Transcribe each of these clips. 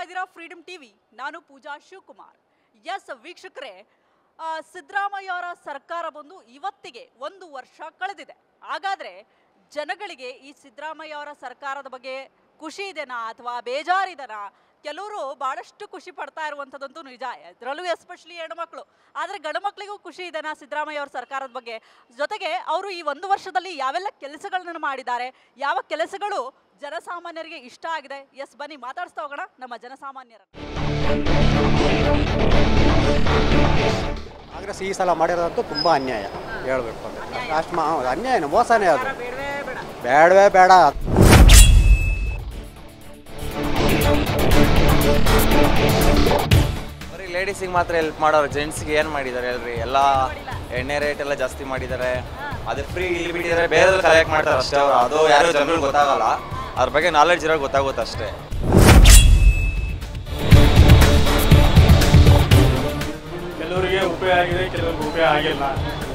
ಇದ್ದೀರಾ freedom TV ನಾನು ಪೂಜಾ Shivakumar S ವೀಕ್ಷಕರೇ ಆ, ಸಿದ್ದರಾಮಯ್ಯ ಅವರ ಸರ್ಕಾರ ಬಂದು ಇವತ್ತಿಗೆ ಒಂದು ವರ್ಷ ಕಳೆದಿದೆ ಹಾಗಾದ್ರೆ ಜನಗಳಿಗೆ ಈ ಸಿದ್ದರಾಮಯ್ಯ ಅವರ ಸರ್ಕಾರದ ಬಗ್ಗೆ ಖುಷಿ ಇದೆನಾ ಅಥವಾ ಬೇಜಾರಿದೆನಾ ಕೆಲವರು ಬಹಳಷ್ಟು ಖುಷಿ ಪಡ್ತಾ ಇರುವಂಥದ್ದಂತೂ ನಿಜ ಅದರಲ್ಲೂ ಎಸ್ಪೆಷಲಿ ಹೆಣ್ಮಕ್ಳು ಆದರೆ ಗಂಡು ಮಕ್ಕಳಿಗೂ ಖುಷಿ ಇದೆನಾ ಸಿದ್ದರಾಮಯ್ಯ ಅವರ ಸರ್ಕಾರದ ಬಗ್ಗೆ ಜೊತೆಗೆ ಅವರು ಈ ಒಂದು ವರ್ಷದಲ್ಲಿ ಯಾವೆಲ್ಲ ಕೆಲಸಗಳನ್ನ ಮಾಡಿದ್ದಾರೆ ಯಾವ ಕೆಲಸಗಳು ಜನಸಾಮಾನ್ಯರಿಗೆ ಇಷ್ಟ ಆಗಿದೆ ಎಸ್ ಬನ್ನಿ ಮಾತಾಡಿಸ್ತಾ ಹೋಗೋಣ ನಮ್ಮ ಜನಸಾಮಾನ್ಯರ ಕಾಂಗ್ರೆಸ್ ಈ ಸಲ ಮಾಡಿರೋದಂತೂ ತುಂಬ ಅನ್ಯಾಯ ಹೇಳ್ಬೇಕು ಅಂದ್ರೆ ಅಷ್ಟು ಮಾ ಅನ್ಯಾಯನ ಮೋಸನೇ ಅದು ಬೇಡವೇ ಬೇಡ ಬರೀ ಲೇಡೀಸಿಗೆ ಮಾತ್ರ ಹೆಲ್ಪ್ ಮಾಡೋರು ಜೆಂಟ್ಸ್ಗೆ ಏನು ಮಾಡಿದ್ದಾರೆ ಅಲ್ರಿ ಎಲ್ಲ ಎಣ್ಣೆ ರೇಟ್ ಎಲ್ಲ ಜಾಸ್ತಿ ಮಾಡಿದ್ದಾರೆ ಅದು ಫ್ರೀ ಇಲ್ಲಿ ಬಿಟ್ಟಿದ್ದಾರೆ ಬೇರೆ ಕಲೆಕ್ಟ್ ಮಾಡ್ತಾರೆ ಅಷ್ಟೇ ಅವರು ಅದು ಯಾರು ಜನರಿಗೆ ಗೊತ್ತಾಗಲ್ಲ ಅದ್ರ ಬಗ್ಗೆ ನಾಲೆಡ್ಜ್ ಇರೋರು ಗೊತ್ತಾಗುತ್ತೆ ಅಷ್ಟೇ ಕೆಲವರಿಗೆ ಉಪಯೋಗ ಆಗಿದೆ ಕೆಲವರಿಗೆ ಉಪಯೋಗ ಆಗಿಲ್ಲ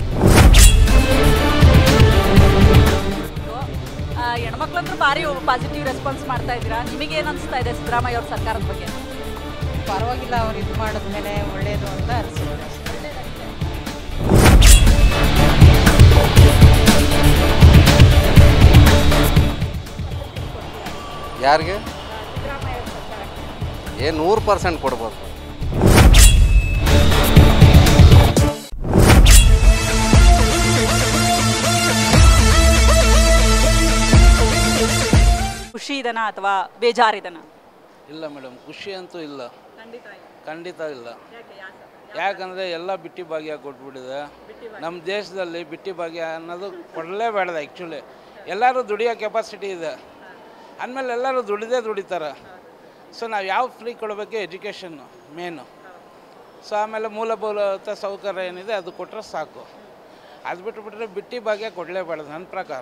ಹೆಣ್ಮಕ್ಳಂದ್ರೂ ಭಾರಿ ಪಾಸಿಟಿವ್ ರೆಸ್ಪಾನ್ಸ್ ಮಾಡ್ತಾ ಇದ್ದೀರಾ ನಿಮಗೆ ಏನು ಅನಿಸ್ತಾ ಇದೆ ಸಿದ್ದರಾಮಯ್ಯ ಅವ್ರ ಸರ್ಕಾರದ ಬಗ್ಗೆ ಪರವಾಗಿಲ್ಲ ಅವ್ರು ಇದು ಮಾಡಿದ್ಮೇಲೆ ಒಳ್ಳೇದು ಅಂತ ಅನಿಸುತ್ತೆ ಯಾರಿಗೆ ಏ ನೂರು ಪರ್ಸೆಂಟ್ ಕೊಡ್ಬೋದು ಖುಷಿ ಇದೆನಾ ಅಥವಾ ಬೇಜಾರಿದೆನಾ ಇಲ್ಲ ಮೇಡಮ್ ಖುಷಿ ಅಂತೂ ಇಲ್ಲ ಖಂಡಿತ ಇಲ್ಲ ಯಾಕಂದರೆ ಎಲ್ಲ ಬಿಟ್ಟಿ ಭಾಗ್ಯ ಕೊಟ್ಬಿಟ್ಟಿದೆ ನಮ್ಮ ದೇಶದಲ್ಲಿ ಬಿಟ್ಟಿ ಭಾಗ್ಯ ಅನ್ನೋದು ಕೊಡಲೇಬೇಡದ ಆ್ಯಕ್ಚುಲಿ ಎಲ್ಲರೂ ದುಡಿಯೋ ಕೆಪಾಸಿಟಿ ಇದೆ ಅಂದಮೇಲೆ ಎಲ್ಲರೂ ದುಡಿದೇ ದುಡಿತಾರೆ ಸೊ ನಾವು ಯಾವ ಫ್ರೀ ಕೊಡಬೇಕು ಎಜುಕೇಷನ್ನು ಮೇನು ಸೊ ಆಮೇಲೆ ಮೂಲಭೂತ ಸೌಕರ್ಯ ಏನಿದೆ ಅದು ಕೊಟ್ಟರೆ ಸಾಕು ಅದು ಬಿಟ್ಟುಬಿಟ್ರೆ ಬಿಟ್ಟಿ ಭಾಗ್ಯ ಕೊಡಲೇಬೇಡದು ನನ್ನ ಪ್ರಕಾರ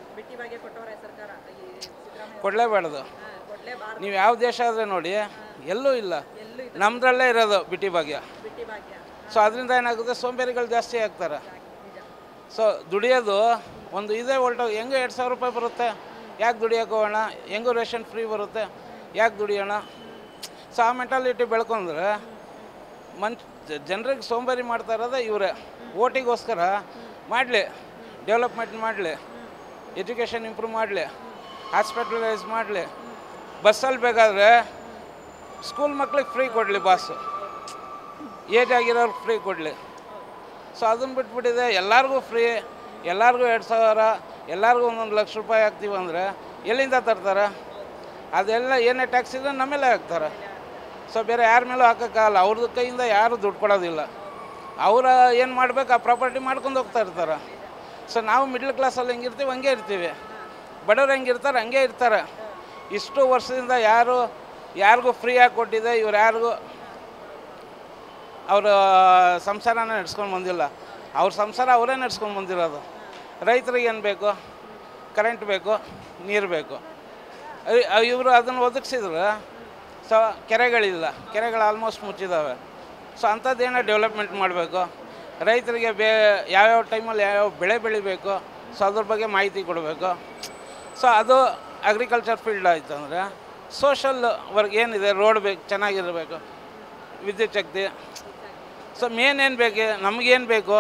ಕೊಡಲೇಬೇಡದು ನೀವು ಯಾವ ದೇಶ ಆದರೆ ನೋಡಿ ಎಲ್ಲೂ ಇಲ್ಲ ನಮ್ಮದ್ರಲ್ಲೇ ಇರೋದು ಬಿಟ್ಟಿ ಭಾಗ್ಯ ಸೊ ಅದರಿಂದ ಏನಾಗುತ್ತೆ ಸೋಂಬೇರಿಗಳು ಜಾಸ್ತಿ ಆಗ್ತಾರೆ ಸೊ ದುಡಿಯೋದು ಒಂದು ಇದೇ ಹೊಲ್ಟು ಹೆಂಗೆ ಎರಡು ಸಾವಿರ ರೂಪಾಯಿ ಬರುತ್ತೆ ಯಾಕೆ ದುಡಿಯೋಕೆ ಹೋಗೋಣ ಹೆಂಗೂ ರೇಷನ್ ಫ್ರೀ ಬರುತ್ತೆ ಯಾಕೆ ದುಡಿಯೋಣ ಸೊ ಆ ಮೆಂಟಾಲಿಟಿ ಬೆಳ್ಕೊಂಡ್ರೆ ಮನ್ ಜನರಿಗೆ ಸೋಂಬೇರಿ ಮಾಡ್ತಾ ಇರೋದೇ ಇವರೇ ಓಟಿಗೋಸ್ಕರ ಮಾಡಲಿ ಡೆವಲಪ್ಮೆಂಟ್ ಮಾಡಲಿ ಎಜುಕೇಷನ್ ಇಂಪ್ರೂವ್ ಮಾಡಲಿ ಹಾಸ್ಪಿಟಲೈಸ್ ಮಾಡಲಿ ಬಸ್ಸಲ್ಲಿ ಬೇಕಾದರೆ ಸ್ಕೂಲ್ ಮಕ್ಳಿಗೆ ಫ್ರೀ ಕೊಡಲಿ ಬಾಸು ಏಜ್ ಆಗಿರೋರ್ಗೆ ಫ್ರೀ ಕೊಡಲಿ ಸೊ ಅದನ್ನು ಬಿಟ್ಬಿಟ್ಟಿದೆ ಎಲ್ಲರಿಗೂ ಫ್ರೀ ಎಲ್ಲರಿಗೂ ಎರಡು ಸಾವಿರ ಎಲ್ಲರಿಗೂ ಒಂದೊಂದು ಲಕ್ಷ ರೂಪಾಯಿ ಹಾಕ್ತೀವಿ ಅಂದರೆ ಎಲ್ಲಿಂದ ತರ್ತಾರೆ ಅದೆಲ್ಲ ಏನೇ ಟ್ಯಾಕ್ಸ್ ಇದೆ ನಮ್ಮೇಲೆ ಹಾಕ್ತಾರೆ ಸೊ ಬೇರೆ ಯಾರ ಮೇಲೂ ಹಾಕೋಕ್ಕಾಗಲ್ಲ ಅವ್ರದ್ದು ಕೈಯಿಂದ ಯಾರೂ ದುಡ್ಡು ಕೊಡೋದಿಲ್ಲ ಅವರ ಏನು ಮಾಡ್ಬೇಕು ಆ ಪ್ರಾಪರ್ಟಿ ಮಾಡ್ಕೊಂಡು ಹೋಗ್ತಾ ಇರ್ತಾರೆ ಸೊ ನಾವು ಮಿಡ್ಲ್ ಕ್ಲಾಸಲ್ಲಿ ಹೆಂಗಿರ್ತೀವಿ ಹಂಗೆ ಇರ್ತೀವಿ ಬಡವ್ರು ಹೆಂಗಿರ್ತಾರೆ ಹಂಗೆ ಇರ್ತಾರೆ ಇಷ್ಟು ವರ್ಷದಿಂದ ಯಾರು ಯಾರಿಗೂ ಫ್ರೀಯಾಗಿ ಕೊಟ್ಟಿದೆ ಇವ್ರು ಯಾರಿಗೂ ಅವರ ಸಂಸಾರನ ನಡ್ಸ್ಕೊಂಡು ಬಂದಿಲ್ಲ ಅವ್ರ ಸಂಸಾರ ಅವರೇ ನಡ್ಸ್ಕೊಂಡು ಬಂದಿರೋದು ರೈತರಿಗೆ ಏನು ಬೇಕು ಕರೆಂಟ್ ಬೇಕು ನೀರು ಬೇಕು ಇವರು ಅದನ್ನು ಒದಗಿಸಿದ್ರು ಸೊ ಕೆರೆಗಳಿಲ್ಲ ಕೆರೆಗಳು ಆಲ್ಮೋಸ್ಟ್ ಮುಚ್ಚಿದ್ದಾವೆ ಸೊ ಅಂಥದ್ದೇನೋ ಡೆವಲಪ್ಮೆಂಟ್ ಮಾಡಬೇಕು ರೈತರಿಗೆ ಬೇ ಯಾವ್ಯಾವ ಟೈಮಲ್ಲಿ ಯಾವ್ಯಾವ ಬೆಳೆ ಬೆಳಿಬೇಕು ಸೊ ಅದ್ರ ಬಗ್ಗೆ ಮಾಹಿತಿ ಕೊಡಬೇಕು ಸೊ ಅದು ಅಗ್ರಿಕಲ್ಚರ್ ಫೀಲ್ಡ್ ಆಯಿತು ಅಂದರೆ ಸೋಷಲ್ ವರ್ಕ್ ಏನಿದೆ ರೋಡ್ ಬೇಕು ಚೆನ್ನಾಗಿರಬೇಕು ವಿದ್ಯುತ್ ಶಕ್ತಿ ಸೊ ಮೇನ್ ಏನು ಬೇಕು ನಮಗೇನು ಬೇಕು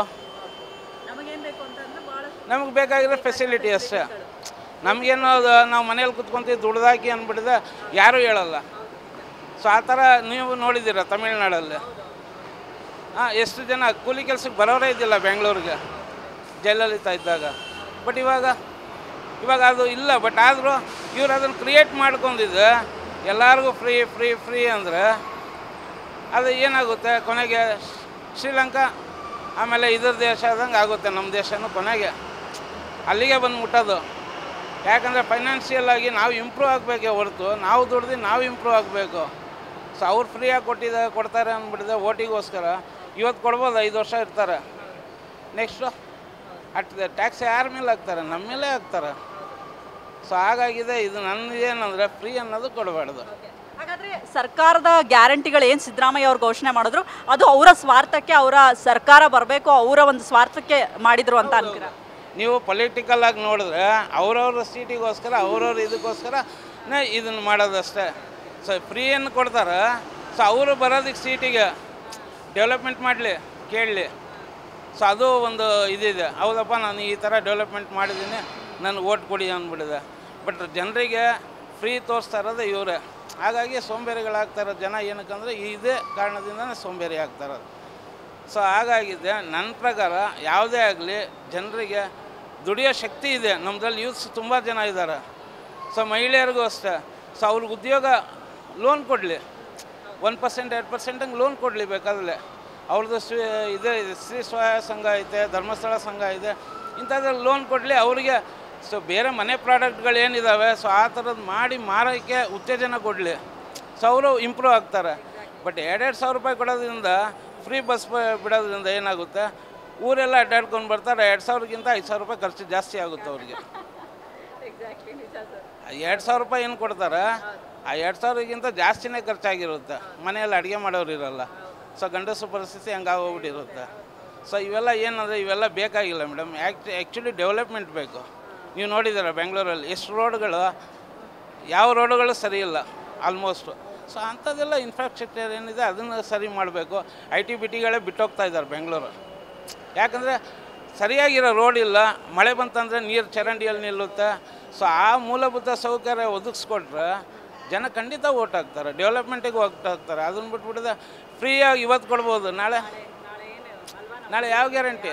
ನಮಗೆ ಬೇಕಾಗಿರೋ ಫೆಸಿಲಿಟಿ ಅಷ್ಟೇ ನಮಗೇನು ಅದು ನಾವು ಮನೇಲಿ ಕುತ್ಕೊಂತೀವಿ ದುಡ್ದಾಕಿ ಅಂದ್ಬಿಟ್ಟಿದೆ ಯಾರೂ ಹೇಳಲ್ಲ ಸೊ ಆ ಥರ ನೀವು ನೋಡಿದ್ದೀರ ತಮಿಳ್ನಾಡಲ್ಲಿ ಹಾಂ ಎಷ್ಟು ಜನ ಕೂಲಿ ಕೆಲಸಕ್ಕೆ ಬರೋರೇ ಇದ್ದಿಲ್ಲ ಬೆಂಗಳೂರಿಗೆ ಜಯಲಲಿತಾ ಇದ್ದಾಗ ಬಟ್ ಇವಾಗ ಇವಾಗ ಅದು ಇಲ್ಲ ಬಟ್ ಆದರೂ ಇವ್ರು ಅದನ್ನು ಕ್ರಿಯೇಟ್ ಮಾಡ್ಕೊಂಡಿದ್ದು ಎಲ್ಲರಿಗೂ ಫ್ರೀ ಫ್ರೀ ಫ್ರೀ ಅಂದರೆ ಅದು ಏನಾಗುತ್ತೆ ಕೊನೆಗೆ ಶ್ರೀಲಂಕಾ ಆಮೇಲೆ ಇದ್ರ ದೇಶ ಆದಂಗೆ ಆಗುತ್ತೆ ನಮ್ಮ ದೇಶನೂ ಕೊನೆಗೆ ಅಲ್ಲಿಗೆ ಬಂದು ಮುಟ್ಟೋದು ಯಾಕಂದರೆ ಫೈನಾನ್ಷಿಯಲ್ ಆಗಿ ನಾವು ಇಂಪ್ರೂವ್ ಆಗಬೇಕೇ ಹೊರತು ನಾವು ದುಡ್ದು ನಾವು ಇಂಪ್ರೂವ್ ಆಗಬೇಕು ಸೊ ಅವ್ರು ಫ್ರೀಯಾಗಿ ಕೊಟ್ಟಿದ್ದ ಕೊಡ್ತಾರೆ ಅಂದ್ಬಿಟ್ಟಿದೆ ಓಟಿಗೋಸ್ಕರ ಇವತ್ತು ಕೊಡ್ಬೋದು ಐದು ವರ್ಷ ಇರ್ತಾರೆ ನೆಕ್ಸ್ಟು ಅಟ್ ಟ್ಯಾಕ್ಸ್ ಯಾರ ಮೇಲೆ ಹಾಕ್ತಾರೆ ನಮ್ಮ ಮೇಲೆ ಹಾಕ್ತಾರೆ ಸೊ ಹಾಗಾಗಿದೆ ಇದು ನನ್ನ ಏನಂದರೆ ಫ್ರೀ ಅನ್ನೋದು ಕೊಡಬಾರ್ದು ಹಾಗಾದ್ರೆ ಸರ್ಕಾರದ ಗ್ಯಾರಂಟಿಗಳು ಏನು ಸಿದ್ದರಾಮಯ್ಯ ಅವ್ರು ಘೋಷಣೆ ಮಾಡಿದ್ರು ಅದು ಅವರ ಸ್ವಾರ್ಥಕ್ಕೆ ಅವರ ಸರ್ಕಾರ ಬರಬೇಕು ಅವರ ಒಂದು ಸ್ವಾರ್ಥಕ್ಕೆ ಮಾಡಿದ್ರು ಅಂತ ಅನ್ತೀರಾ ನೀವು ಪೊಲಿಟಿಕಲ್ ಆಗಿ ನೋಡಿದ್ರೆ ಅವ್ರವ್ರ ಸೀಟಿಗೋಸ್ಕರ ಅವ್ರವ್ರ ಇದಕ್ಕೋಸ್ಕರ ಇದನ್ನು ಮಾಡೋದಷ್ಟೇ ಸೊ ಫ್ರೀ ಏನು ಕೊಡ್ತಾರೆ ಸೊ ಅವರು ಬರೋದಕ್ಕೆ ಸೀಟಿಗೆ ಡೆವಲಪ್ಮೆಂಟ್ ಮಾಡಲಿ ಕೇಳಲಿ ಸೊ ಅದು ಒಂದು ಇದಿದೆ ಹೌದಪ್ಪ ನಾನು ಈ ಥರ ಡೆವಲಪ್ಮೆಂಟ್ ಮಾಡಿದ್ದೀನಿ ನನಗೆ ಓಟ್ ಕೊಡಿ ಅಂದ್ಬಿಟ್ಟಿದೆ ಬಟ್ ಜನರಿಗೆ ಫ್ರೀ ತೋರಿಸ್ತಾ ಇರೋದು ಇವರೇ ಹಾಗಾಗಿ ಸೋಂಬೇರಿಗಳಾಗ್ತಾ ಇರೋ ಜನ ಏನಕ್ಕಂದರೆ ಇದೇ ಕಾರಣದಿಂದನೇ ಸೋಂಬೇರಿ ಆಗ್ತಾ ಇರೋದು ಸೊ ಹಾಗಾಗಿದೆ ನನ್ನ ಪ್ರಕಾರ ಯಾವುದೇ ಆಗಲಿ ಜನರಿಗೆ ದುಡಿಯೋ ಶಕ್ತಿ ಇದೆ ನಮ್ಮದ್ರಲ್ಲಿ ಯೂತ್ಸ್ ತುಂಬ ಜನ ಇದ್ದಾರೆ ಸೊ ಮಹಿಳೆಯರಿಗೂ ಅಷ್ಟೇ ಸೊ ಅವ್ರಿಗೆ ಉದ್ಯೋಗ ಲೋನ್ ಕೊಡಲಿ ಒನ್ ಪರ್ಸೆಂಟ್ ಎರಡು ಪರ್ಸೆಂಟ್ ಹಂಗೆ ಲೋನ್ ಕೊಡಲಿ ಬೇಕಾದ್ರೆ ಅವ್ರದ್ದು ಸ್ವ ಇದೆ ಶ್ರೀ ಸಹಾಯ ಸಂಘ ಐತೆ ಧರ್ಮಸ್ಥಳ ಸಂಘ ಇದೆ ಇಂಥದ್ರಲ್ಲಿ ಲೋನ್ ಕೊಡಲಿ ಅವರಿಗೆ ಸೊ ಬೇರೆ ಮನೆ ಪ್ರಾಡಕ್ಟ್ಗಳು ಏನಿದ್ದಾವೆ ಸೊ ಆ ಥರದ್ದು ಮಾಡಿ ಮಾರೋಕ್ಕೆ ಉತ್ತೇಜನ ಕೊಡಲಿ ಸೊ ಅವರು ಇಂಪ್ರೂವ್ ಆಗ್ತಾರೆ ಬಟ್ ಎರಡೆರಡು ಸಾವಿರ ರೂಪಾಯಿ ಕೊಡೋದ್ರಿಂದ ಫ್ರೀ ಬಸ್ ಬಿಡೋದ್ರಿಂದ ಏನಾಗುತ್ತೆ ಊರೆಲ್ಲ ಅಡ್ಡಾಡ್ಕೊಂಡು ಬರ್ತಾರೆ ಎರಡು ಸಾವಿರಕ್ಕಿಂತ ಐದು ಸಾವಿರ ರೂಪಾಯಿ ಖರ್ಚು ಜಾಸ್ತಿ ಆಗುತ್ತೆ ಅವ್ರಿಗೆ ಎರಡು ಸಾವಿರ ರೂಪಾಯಿ ಏನು ಕೊಡ್ತಾರೆ ಆ ಎರಡು ಸಾವಿರಕ್ಕಿಂತ ಜಾಸ್ತಿನೇ ಖರ್ಚಾಗಿರುತ್ತೆ ಮನೆಯಲ್ಲಿ ಅಡುಗೆ ಮಾಡೋರು ಇರಲ್ಲ ಸೊ ಗಂಡಸು ಪರಿಸ್ಥಿತಿ ಹಂಗಾಗೋಗ್ಬಿಟ್ಟಿರುತ್ತೆ ಸೊ ಇವೆಲ್ಲ ಏನಂದರೆ ಇವೆಲ್ಲ ಬೇಕಾಗಿಲ್ಲ ಮೇಡಮ್ ಆ್ಯಕ್ಚು ಆ್ಯಕ್ಚುಲಿ ಡೆವಲಪ್ಮೆಂಟ್ ಬೇಕು ನೀವು ನೋಡಿದ್ದೀರ ಬೆಂಗಳೂರಲ್ಲಿ ಎಷ್ಟು ರೋಡ್ಗಳು ಯಾವ ರೋಡುಗಳು ಸರಿ ಇಲ್ಲ ಆಲ್ಮೋಸ್ಟು ಸೊ ಅಂಥದ್ದೆಲ್ಲ ಇನ್ಫ್ರಾಸ್ಟ್ರಕ್ಚರ್ ಏನಿದೆ ಅದನ್ನು ಸರಿ ಮಾಡಬೇಕು ಐ ಟಿ ಬಿ ಟಿಗಳೇ ಬಿಟ್ಟೋಗ್ತಾ ಇದ್ದಾರೆ ಬೆಂಗಳೂರು ಯಾಕಂದರೆ ಸರಿಯಾಗಿರೋ ರೋಡ್ ಇಲ್ಲ ಮಳೆ ಬಂತಂದರೆ ನೀರು ಚರಂಡಿಯಲ್ಲಿ ನಿಲ್ಲುತ್ತೆ ಸೊ ಆ ಮೂಲಭೂತ ಸೌಕರ್ಯ ಒದಗಿಸ್ಕೊಟ್ರೆ ಜನ ಖಂಡಿತ ಓಟ್ ಹಾಕ್ತಾರೆ ಡೆವಲಪ್ಮೆಂಟಿಗೆ ಓಟ್ ಹಾಕ್ತಾರೆ ಅದನ್ನ ಬಿಟ್ಬಿಟ್ಟಿದೆ ಫ್ರೀಯಾಗಿ ಇವತ್ತು ಕೊಡ್ಬೋದು ನಾಳೆ ನಾಳೆ ಯಾವ ಗ್ಯಾರಂಟಿ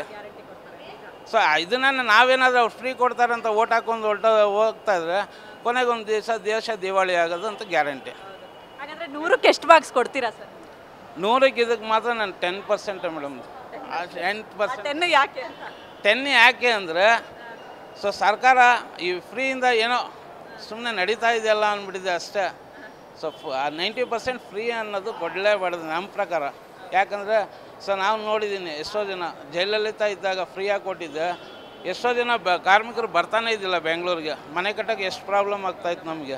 ಸೊ ಇದನ್ನ ನಾವೇನಾದರೂ ಅವ್ರು ಫ್ರೀ ಕೊಡ್ತಾರೆ ಅಂತ ಓಟ್ ಹಾಕೊಂಡು ಹೊರಟ ಹೋಗ್ತಾ ಇದ್ರೆ ಕೊನೆಗೊಂದು ದಿವಸ ದೇಶ ದಿವಾಳಿ ಆಗೋದು ಅಂತ ಗ್ಯಾರಂಟಿ ಹಾಗಾದ್ರೆ ನೂರಕ್ಕೆ ಎಷ್ಟು ಮಾರ್ಕ್ಸ್ ಕೊಡ್ತೀರಾ ಸರ್ ನೂರಕ್ಕೆ ಇದಕ್ಕೆ ಮಾತ್ರ ನಾನು ಟೆನ್ ಪರ್ಸೆಂಟ್ ಮೇಡಮ್ ಎಂಟು ಪರ್ಸೆಂಟ್ ಟೆನ್ ಯಾಕೆ ಅಂತ ಟೆನ್ ಯಾಕೆ ಅಂದರೆ ಸೊ ಸರ್ಕಾರ ಈ ಫ್ರೀಯಿಂದ ಏನೋ ಸುಮ್ಮನೆ ನಡೀತಾ ಇದೆಯಲ್ಲ ಅಂದ್ಬಿಟ್ಟಿದೆ ಅಷ್ಟೇ ಸೊ ನೈಂಟಿ ಪರ್ಸೆಂಟ್ ಫ್ರೀ ಅನ್ನೋದು ಕೊಡಲೇಬಾರ್ದು ನಮ್ಮ ಪ್ರಕಾರ ಯಾಕಂದರೆ ಸೊ ನಾವು ನೋಡಿದ್ದೀನಿ ಎಷ್ಟೋ ಜನ ಜೈಲಲ್ಲಿತಾ ಇದ್ದಾಗ ಫ್ರೀಯಾಗಿ ಕೊಟ್ಟಿದ್ದೆ ಎಷ್ಟೋ ಜನ ಬ ಕಾರ್ಮಿಕರು ಬರ್ತಾನೆ ಇದ್ದಿಲ್ಲ ಬೆಂಗಳೂರಿಗೆ ಮನೆ ಕಟ್ಟೋಕ್ಕೆ ಎಷ್ಟು ಪ್ರಾಬ್ಲಮ್ ಆಗ್ತಾಯಿತ್ತು ನಮಗೆ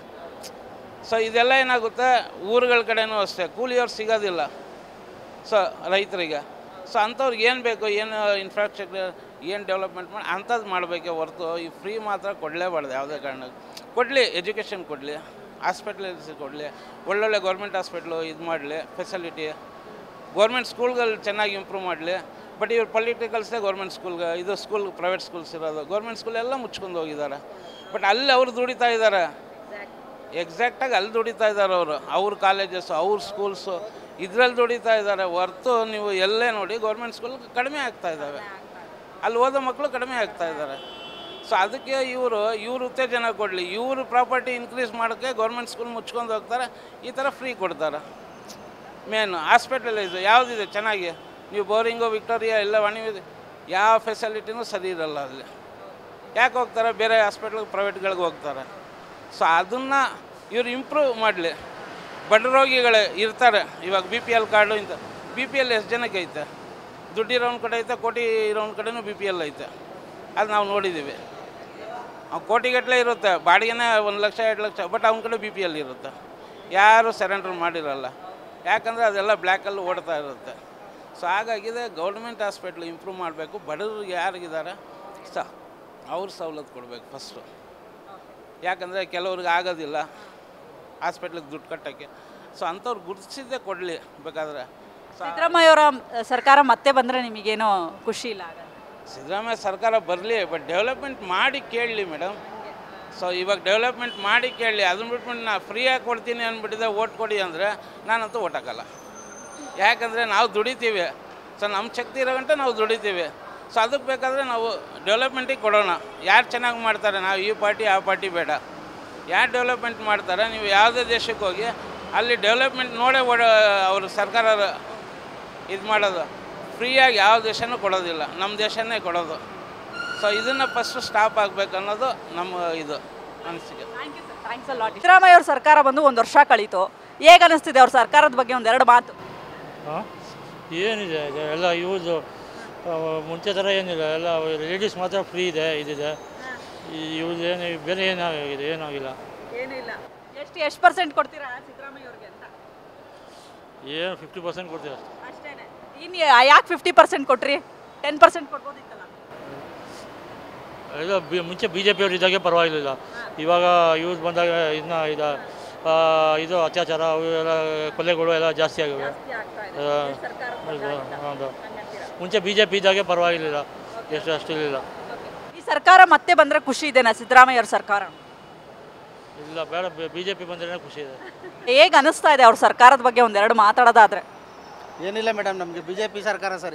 ಸೊ ಇದೆಲ್ಲ ಏನಾಗುತ್ತೆ ಊರುಗಳ ಕಡೆನೂ ಅಷ್ಟೇ ಕೂಲಿಯವ್ರು ಸಿಗೋದಿಲ್ಲ ಸೊ ರೈತರಿಗೆ ಸೊ ಅಂಥವ್ರಿಗೆ ಏನು ಬೇಕು ಏನು ಇನ್ಫ್ರಾಸ್ಟ್ರಕ್ಚರ್ ಏನು ಡೆವಲಪ್ಮೆಂಟ್ ಮಾಡಿ ಅಂಥದ್ದು ಮಾಡಬೇಕೆ ಹೊರತು ಈ ಫ್ರೀ ಮಾತ್ರ ಕೊಡಲೇಬಾರ್ದು ಯಾವುದೇ ಕಾರಣಕ್ಕೆ ಕೊಡಲಿ ಎಜುಕೇಷನ್ ಕೊಡಲಿ ಹಾಸ್ಪಿಟ್ಲಸ್ ಕೊಡಲಿ ಒಳ್ಳೊಳ್ಳೆ ಗೌರ್ಮೆಂಟ್ ಹಾಸ್ಪಿಟ್ಲು ಇದು ಮಾಡಲಿ ಫೆಸಿಲಿಟಿ ಗೌರ್ಮೆಂಟ್ ಸ್ಕೂಲ್ಗಳು ಚೆನ್ನಾಗಿ ಇಂಪ್ರೂವ್ ಮಾಡಲಿ ಬಟ್ ಇವ್ರು ಪೊಲಿಟಿಕಲ್ಸೇ ಗೌರ್ಮೆಂಟ್ ಸ್ಕೂಲ್ಗೆ ಇದು ಸ್ಕೂಲ್ ಪ್ರೈವೇಟ್ ಸ್ಕೂಲ್ಸ್ ಇರೋದು ಗೌರ್ಮೆಂಟ್ ಸ್ಕೂಲ್ ಎಲ್ಲ ಮುಚ್ಕೊಂಡು ಹೋಗಿದ್ದಾರೆ ಬಟ್ ಅಲ್ಲಿ ಅವ್ರು ದುಡಿತಾ ಇದ್ದಾರೆ ಎಕ್ಸಾಕ್ಟಾಗಿ ಅಲ್ಲಿ ದುಡಿತಾ ಇದ್ದಾರೆ ಅವರು ಅವ್ರ ಕಾಲೇಜಸ್ಸು ಅವ್ರ ಸ್ಕೂಲ್ಸು ಇದರಲ್ಲಿ ದುಡಿತಾ ಇದ್ದಾರೆ ಹೊರ್ತು ನೀವು ಎಲ್ಲೇ ನೋಡಿ ಗೌರ್ಮೆಂಟ್ ಸ್ಕೂಲ್ ಕಡಿಮೆ ಆಗ್ತಾ ಇದ್ದಾವೆ ಅಲ್ಲಿ ಓದೋ ಮಕ್ಕಳು ಕಡಿಮೆ ಆಗ್ತಾ ಇದ್ದಾರೆ ಸೊ ಅದಕ್ಕೆ ಇವರು ಇವ್ರು ಉತ್ತೇಜನ ಕೊಡಲಿ ಇವರು ಪ್ರಾಪರ್ಟಿ ಇನ್ಕ್ರೀಸ್ ಮಾಡೋಕ್ಕೆ ಗೌರ್ಮೆಂಟ್ ಸ್ಕೂಲ್ ಮುಚ್ಕೊಂಡು ಹೋಗ್ತಾರೆ ಈ ಥರ ಫ್ರೀ ಕೊಡ್ತಾರೆ ಮೇನು ಹಾಸ್ಪಿಟಲೈಸು ಯಾವುದಿದೆ ಚೆನ್ನಾಗಿ ನೀವು ಬೋರಿಂಗು ವಿಕ್ಟೋರಿಯಾ ಎಲ್ಲ ವಾಣಿಜ್ಯ ಯಾವ ಫೆಸಿಲಿಟಿನೂ ಸರಿ ಇರಲ್ಲ ಅಲ್ಲಿ ಯಾಕೆ ಹೋಗ್ತಾರೆ ಬೇರೆ ಹಾಸ್ಪಿಟ್ಲಿಗೆ ಪ್ರೈವೇಟ್ಗಳಿಗೆ ಹೋಗ್ತಾರೆ ಸೊ ಅದನ್ನು ಇವ್ರು ಇಂಪ್ರೂವ್ ಮಾಡಲಿ ಬಡ ರೋಗಿಗಳೇ ಇರ್ತಾರೆ ಇವಾಗ ಬಿ ಪಿ ಎಲ್ ಕಾರ್ಡು ಇಂಥ ಬಿ ಪಿ ಎಲ್ ಎಷ್ಟು ಜನಕ್ಕೆ ಐತೆ ದುಡ್ಡಿರೋನ್ ಕಡೆ ಐತೆ ಕೋಟಿ ಇರೋನ್ ಕಡೆನೂ ಬಿ ಪಿ ಎಲ್ ಐತೆ ಅದು ನಾವು ನೋಡಿದ್ದೀವಿ ಅವ್ನು ಕೋಟಿಗಟ್ಟಲೆ ಇರುತ್ತೆ ಬಾಡಿಗೆನೇ ಒಂದು ಲಕ್ಷ ಎರಡು ಲಕ್ಷ ಬಟ್ ಅವ್ನ ಕಡೆ ಬಿ ಪಿ ಎಲ್ ಇರುತ್ತೆ ಯಾರು ಸರೆಂಡರ್ ಮಾಡಿರಲ್ಲ ಯಾಕಂದರೆ ಅದೆಲ್ಲ ಬ್ಲ್ಯಾಕಲ್ಲಿ ಓಡ್ತಾ ಇರುತ್ತೆ ಸೊ ಹಾಗಾಗಿದೆ ಗೌರ್ಮೆಂಟ್ ಹಾಸ್ಪಿಟ್ಲ್ ಇಂಪ್ರೂವ್ ಮಾಡಬೇಕು ಬಡವರು ಯಾರಿಗಿದ್ದಾರೆ ಸ ಅವ್ರ ಸವಲತ್ತು ಕೊಡಬೇಕು ಫಸ್ಟು ಯಾಕಂದರೆ ಕೆಲವ್ರಿಗೆ ಆಗೋದಿಲ್ಲ ಹಾಸ್ಪಿಟ್ಲಿಗೆ ದುಡ್ಡು ಕಟ್ಟೋಕ್ಕೆ ಸೊ ಅಂಥವ್ರು ಗುರುತಿಸಿದ್ದೇ ಕೊಡಲಿ ಬೇಕಾದರೆ ಸೊ ಸಿದ್ದರಾಮಯ್ಯ ಅವರ ಸರ್ಕಾರ ಮತ್ತೆ ಬಂದ್ರೆ ನಿಮಗೇನೋ ಖುಷಿ ಇಲ್ಲ ಹಾಗಾದ್ರೆ ಸಿದ್ದರಾಮಯ್ಯ ಸರ್ಕಾರ ಬರಲಿ ಬಟ್ ಡೆವಲಪ್ಮೆಂಟ್ ಮಾಡಿ ಕೇಳಲಿ ಮೇಡಮ್ ಸೊ ಇವಾಗ ಡೆವಲಪ್ಮೆಂಟ್ ಮಾಡಿ ಕೇಳಲಿ ಅದನ್ನ ಬಿಟ್ಬಿಟ್ಟು ನಾ ಫ್ರೀಯಾಗಿ ಕೊಡ್ತೀನಿ ಅಂದ್ಬಿಟ್ಟಿದೆ ಓಟ್ ಕೊಡಿ ಅಂದರೆ ನಾನಂತೂ ಓಟ್ ಹಾಕಲ್ಲ ಯಾಕಂದರೆ ನಾವು ದುಡಿತೀವಿ ಸೊ ನಮ್ಮ ಶಕ್ತಿ ಇರೋ ಗಂಟೆ ನಾವು ದುಡಿತೀವಿ ಸೊ ಅದಕ್ಕೆ ಬೇಕಾದರೆ ನಾವು ಡೆವಲಪ್ಮೆಂಟಿಗೆ ಕೊಡೋಣ ಯಾರು ಚೆನ್ನಾಗಿ ಮಾಡ್ತಾರೆ ನಾವು ಈ ಪಾರ್ಟಿ ಆ ಪಾರ್ಟಿ ಬೇಡ ಯಾರು ಡೆವಲಪ್ಮೆಂಟ್ ಮಾಡ್ತಾರೆ ನೀವು ಯಾವುದೇ ದೇಶಕ್ಕೆ ಹೋಗಿ ಅಲ್ಲಿ ಡೆವಲಪ್ಮೆಂಟ್ ನೋಡೇ ಓಡ ಅವರು ಸರ್ಕಾರ ಇದು ಮಾಡೋದು ಫ್ರೀಯಾಗಿ ಯಾವ ದೇಶನೂ ಕೊಡೋದಿಲ್ಲ ನಮ್ಮ ದೇಶನೇ ಕೊಡೋದು ಸೊ ಇದನ್ನು ಫಸ್ಟು ಸ್ಟಾಪ್ ಆಗಬೇಕು ಅನ್ನೋದು ನಮ್ಮ ಇದು ಅನಿಸಿಕೆ ಥ್ಯಾಂಕ್ಸ್ ಅ ಲಾಟ್ ಸಿದ್ದರಾಮಯ್ಯ ಅವ್ರ ಸರ್ಕಾರ ಬಂದು ಒಂದು ವರ್ಷ ಕಳೀತು ಹೇಗೆ ಅನಿಸ್ತಿದೆ ಅವ್ರ ಸರ್ಕಾರದ ಬಗ್ಗೆ ಒಂದೆರಡು ಮಾತು ಹಾಂ ಏನಿದೆ ಇದು ಎಲ್ಲ ಇವ್ರದ್ದು ಮುಂಚೆ ಥರ ಏನಿಲ್ಲ ಎಲ್ಲ ಲೇಡೀಸ್ ಮಾತ್ರ ಫ್ರೀ ಇದೆ ಇದಿದೆ ಇವ್ರದ್ದು ಏನು ಬೇರೆ ಏನಾಗಿದೆ ಏನಾಗಿಲ್ಲ ಏನಿಲ್ಲ ಎಷ್ಟು ಎಷ್ಟು ಪರ್ಸೆಂಟ್ ಕೊಡ್ತೀರಾ ಸಿದ್ದರಾಮಯ್ಯ ಅವ್ರಿಗೆ ಅಂತ ಏನು ಫಿಫ್ಟಿ ಪರ್ಸೆಂಟ್ ಕೊಡ್ತೀವಿ ಅಷ್ಟೇ ಅಷ್ಟೇನೆ ಇನ್ನು ಯಾಕೆ ಫಿಫ್ಟಿ ಪರ್ಸೆಂಟ್ ಕೊಟ್ರಿ ಟೆನ್ ಪರ್ಸೆಂಟ್ ಕೊಡ್ಬೋದಿತ್ತಲ್ಲ ಎಲ್ಲ ಬಿ ಮುಂಚೆ ಬಿ ಜೆ ಪಿಯವ್ರು ಇದ್ದಾಗೆ ಪರವಾಗಿರಲಿಲ್ಲ ಇವಾಗ ಇವ್ರು ಬಂದಾಗ ಇದನ್ನ ಇದು ಆ, ಇದು ಅತ್ಯಾಚಾರ ಅವು ಎಲ್ಲ ಕೊಲೆಗಳು ಎಲ್ಲ ಜಾಸ್ತಿ ಆಗಿವೆ ಆ, ಹೌದು, ಹೌದು ಮುಂಚೆ ಬಿ ಜೆ ಪಿ ಇದ್ದಾಗೆ ಪರವಾಗಿರಲಿಲ್ಲ ಎಷ್ಟು ಅಷ್ಟಿರಲಿಲ್ಲ ಈ ಸರ್ಕಾರ ಮತ್ತೆ ಬಂದ್ರೆ ಖುಷಿ ಇದೆನಾ ಸಿದ್ದರಾಮಯ್ಯ ಅವ್ರ ಸರ್ಕಾರ ಇಲ್ಲ ಬೇಡ ಬಿ ಜೆ ಪಿ ಬಂದ್ರೆ ಖುಷಿ ಇದೆ ಹೇಗೆ ಅನಿಸ್ತಾ ಇದೆ ಅವ್ರ ಸರ್ಕಾರದ ಬಗ್ಗೆ ಒಂದೆರಡು ಮಾತಾಡೋದಾದ್ರೆ ಏನಿಲ್ಲ ಮೇಡಮ್ ನಮಗೆ ಬಿ ಜೆ ಪಿ ಸರ್ಕಾರ ಸರಿ